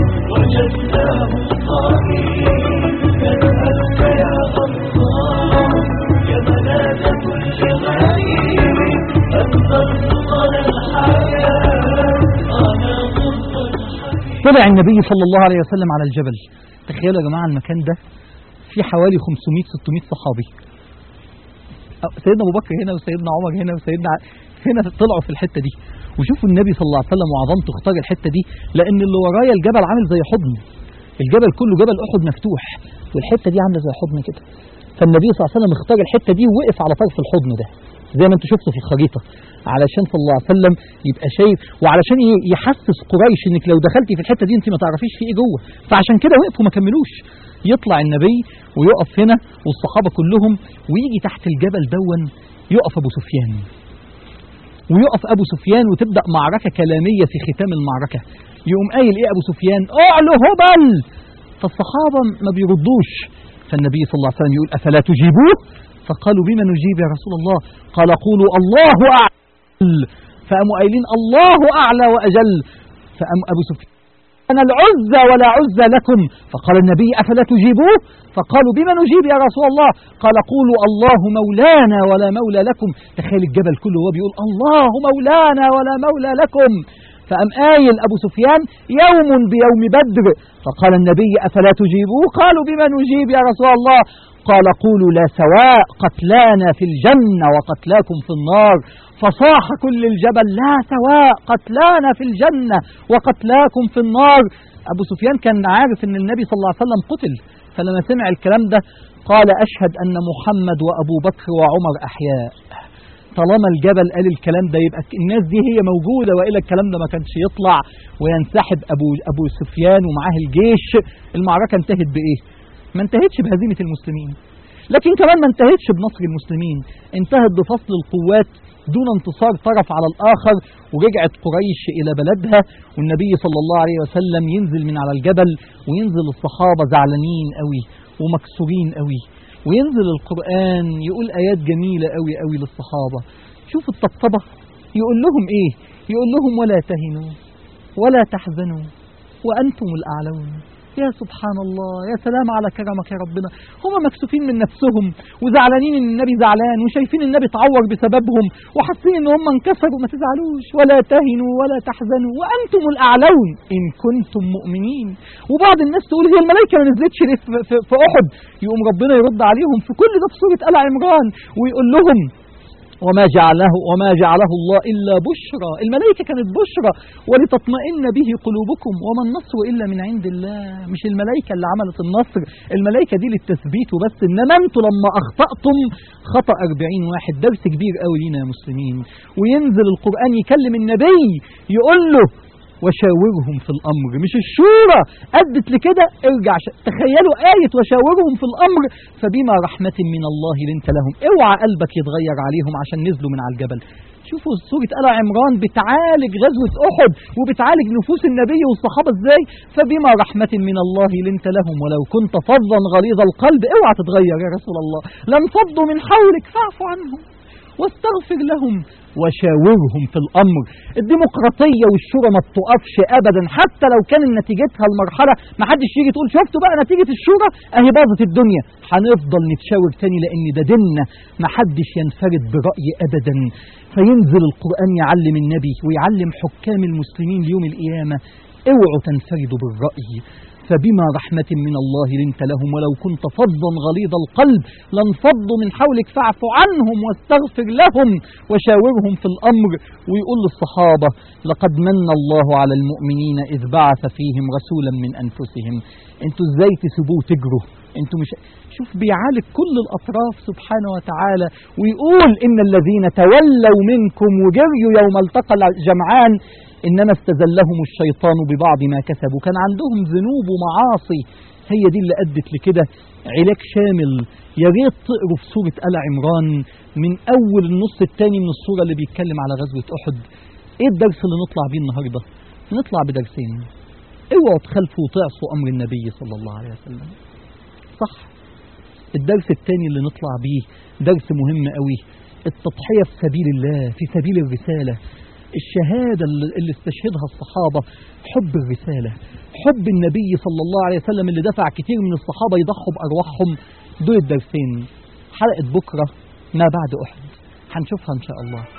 وجدناه صغير نسألك يا الله يا ملاذ كل غريب أن ترزقنا الحياة أنا ضد الحبيب طلع النبي صلى الله عليه وسلم على الجبل تخيلوا يا جماعة المكان ده في حوالي 500 600 صحابي أه، سيدنا ابو بكر هنا وسيدنا عمر هنا وسيدنا ع- هنا طلعوا في الحته دي وشوفوا النبي صلى الله عليه وسلم وعظمته اختار الحته دي لان اللي ورايا الجبل عامل زي حضن الجبل كله جبل احد مفتوح والحته دي عامله زي حضن كده فالنبي صلى الله عليه وسلم اختار الحته دي ووقف على طرف الحضن ده زي ما انتم شفتوا في الخريطه علشان صلى الله عليه وسلم يبقى شايف وعلشان ي- يحسس قريش انك لو دخلتي في الحته دي انت ما تعرفيش في ايه جوه فعشان كده وقفوا ما كملوش يطلع النبي ويقف هنا والصحابه كلهم ويجي تحت الجبل دون يقف ابو سفيان ويقف ابو سفيان وتبدا معركه كلاميه في ختام المعركه يقوم قايل ايه ابو سفيان اعلو هبل فالصحابه ما بيردوش فالنبي صلى الله عليه وسلم يقول افلا تجيبوه فقالوا بما نجيب يا رسول الله قال قولوا الله اعلى فقاموا قايلين الله اعلى واجل فقام ابو سفيان أنا العزى ولا عزى لكم فقال النبي أفلا تجيبوه فقالوا بما نجيب يا رسول الله قال قولوا الله مولانا ولا مولى لكم تخيل الجبل كله وهو بيقول الله مولانا ولا مولى لكم فأم آيل أبو سفيان يوم بيوم بدر فقال النبي أفلا تجيبوه قالوا بما نجيب يا رسول الله قال قولوا لا سواء قتلانا في الجنة وقتلاكم في النار فصاح كل الجبل لا سواء قتلانا في الجنة وقتلاكم في النار أبو سفيان كان عارف أن النبي صلى الله عليه وسلم قتل فلما سمع الكلام ده قال أشهد أن محمد وأبو بكر وعمر أحياء طالما الجبل قال الكلام ده يبقى الناس دي هي موجودة وإلا الكلام ده ما كانش يطلع وينسحب أبو, أبو سفيان ومعاه الجيش المعركة انتهت بإيه ما انتهتش بهزيمة المسلمين لكن كمان ما انتهتش بنصر المسلمين انتهت بفصل القوات دون انتصار طرف على الآخر ورجعت قريش إلى بلدها والنبي صلى الله عليه وسلم ينزل من على الجبل وينزل الصحابة زعلانين قوي ومكسورين قوي وينزل القرآن يقول آيات جميلة قوي قوي للصحابة شوفوا الطبطبة يقول لهم إيه يقول لهم ولا تهنوا ولا تحزنوا وأنتم الأعلون يا سبحان الله يا سلام على كرمك يا ربنا هم مكسوفين من نفسهم وزعلانين ان النبي زعلان وشايفين النبي اتعور بسببهم وحاسين ان هم انكسروا ما تزعلوش ولا تهنوا ولا تحزنوا وانتم الاعلون ان كنتم مؤمنين وبعض الناس تقول هي الملائكه ما نزلتش ليه في, في, في احد يقوم ربنا يرد عليهم في كل ده في سوره ال عمران ويقول لهم وما جعله وما جعله الله إلا بشرى الملائكة كانت بشرى ولتطمئن به قلوبكم وما النصر إلا من عند الله مش الملائكة اللي عملت النصر الملائكة دي للتثبيت وبس إنما أنتوا لما أخطأتم خطأ 40 واحد درس كبير قوي لينا يا مسلمين وينزل القرآن يكلم النبي يقول له وشاورهم في الأمر مش الشورى أدت لكده ارجع ش... تخيلوا آية وشاورهم في الأمر فبما رحمة من الله لنت لهم اوعى قلبك يتغير عليهم عشان نزلوا من على الجبل شوفوا سورة آل عمران بتعالج غزوة أحد وبتعالج نفوس النبي والصحابة ازاي فبما رحمة من الله لنت لهم ولو كنت فظا غليظ القلب اوعى تتغير يا رسول الله لانفضوا من حولك فاعف عنهم واستغفر لهم وشاورهم في الأمر الديمقراطية والشورى ما بتقفش أبدا حتى لو كان نتيجتها المرحلة ما حدش يجي تقول شفتوا بقى نتيجة الشورى أهي باظت الدنيا هنفضل نتشاور تاني لأن ده ديننا ما حدش ينفرد برأي أبدا فينزل القرآن يعلم النبي ويعلم حكام المسلمين ليوم القيامة اوعوا تنفردوا بالرأي فبما رحمة من الله لنت لهم ولو كنت فظا غليظ القلب لانفضوا من حولك فاعف عنهم واستغفر لهم وشاورهم في الأمر ويقول للصحابة لقد من الله على المؤمنين إذ بعث فيهم رسولا من أنفسهم انتوا ازاي تسيبوه تجروا انتوا مش شوف بيعالج كل الأطراف سبحانه وتعالى ويقول إن الذين تولوا منكم وجريوا يوم التقى الجمعان إنما استزلهم الشيطان ببعض ما كسبوا كان عندهم ذنوب ومعاصي هي دي اللي أدت لكده علاج شامل يا ريت تقروا في سورة آل عمران من أول النص الثاني من السورة اللي بيتكلم على غزوة أحد إيه الدرس اللي نطلع بيه النهاردة نطلع بدرسين اوعوا تخالفوا وتعصوا أمر النبي صلى الله عليه وسلم صح الدرس الثاني اللي نطلع بيه درس مهم قوي التضحية في سبيل الله في سبيل الرسالة الشهادة اللي استشهدها الصحابة حب الرسالة حب النبي صلى الله عليه وسلم اللي دفع كتير من الصحابة يضحوا بأرواحهم دول الدرسين حلقة بكرة ما بعد أحد هنشوفها إن شاء الله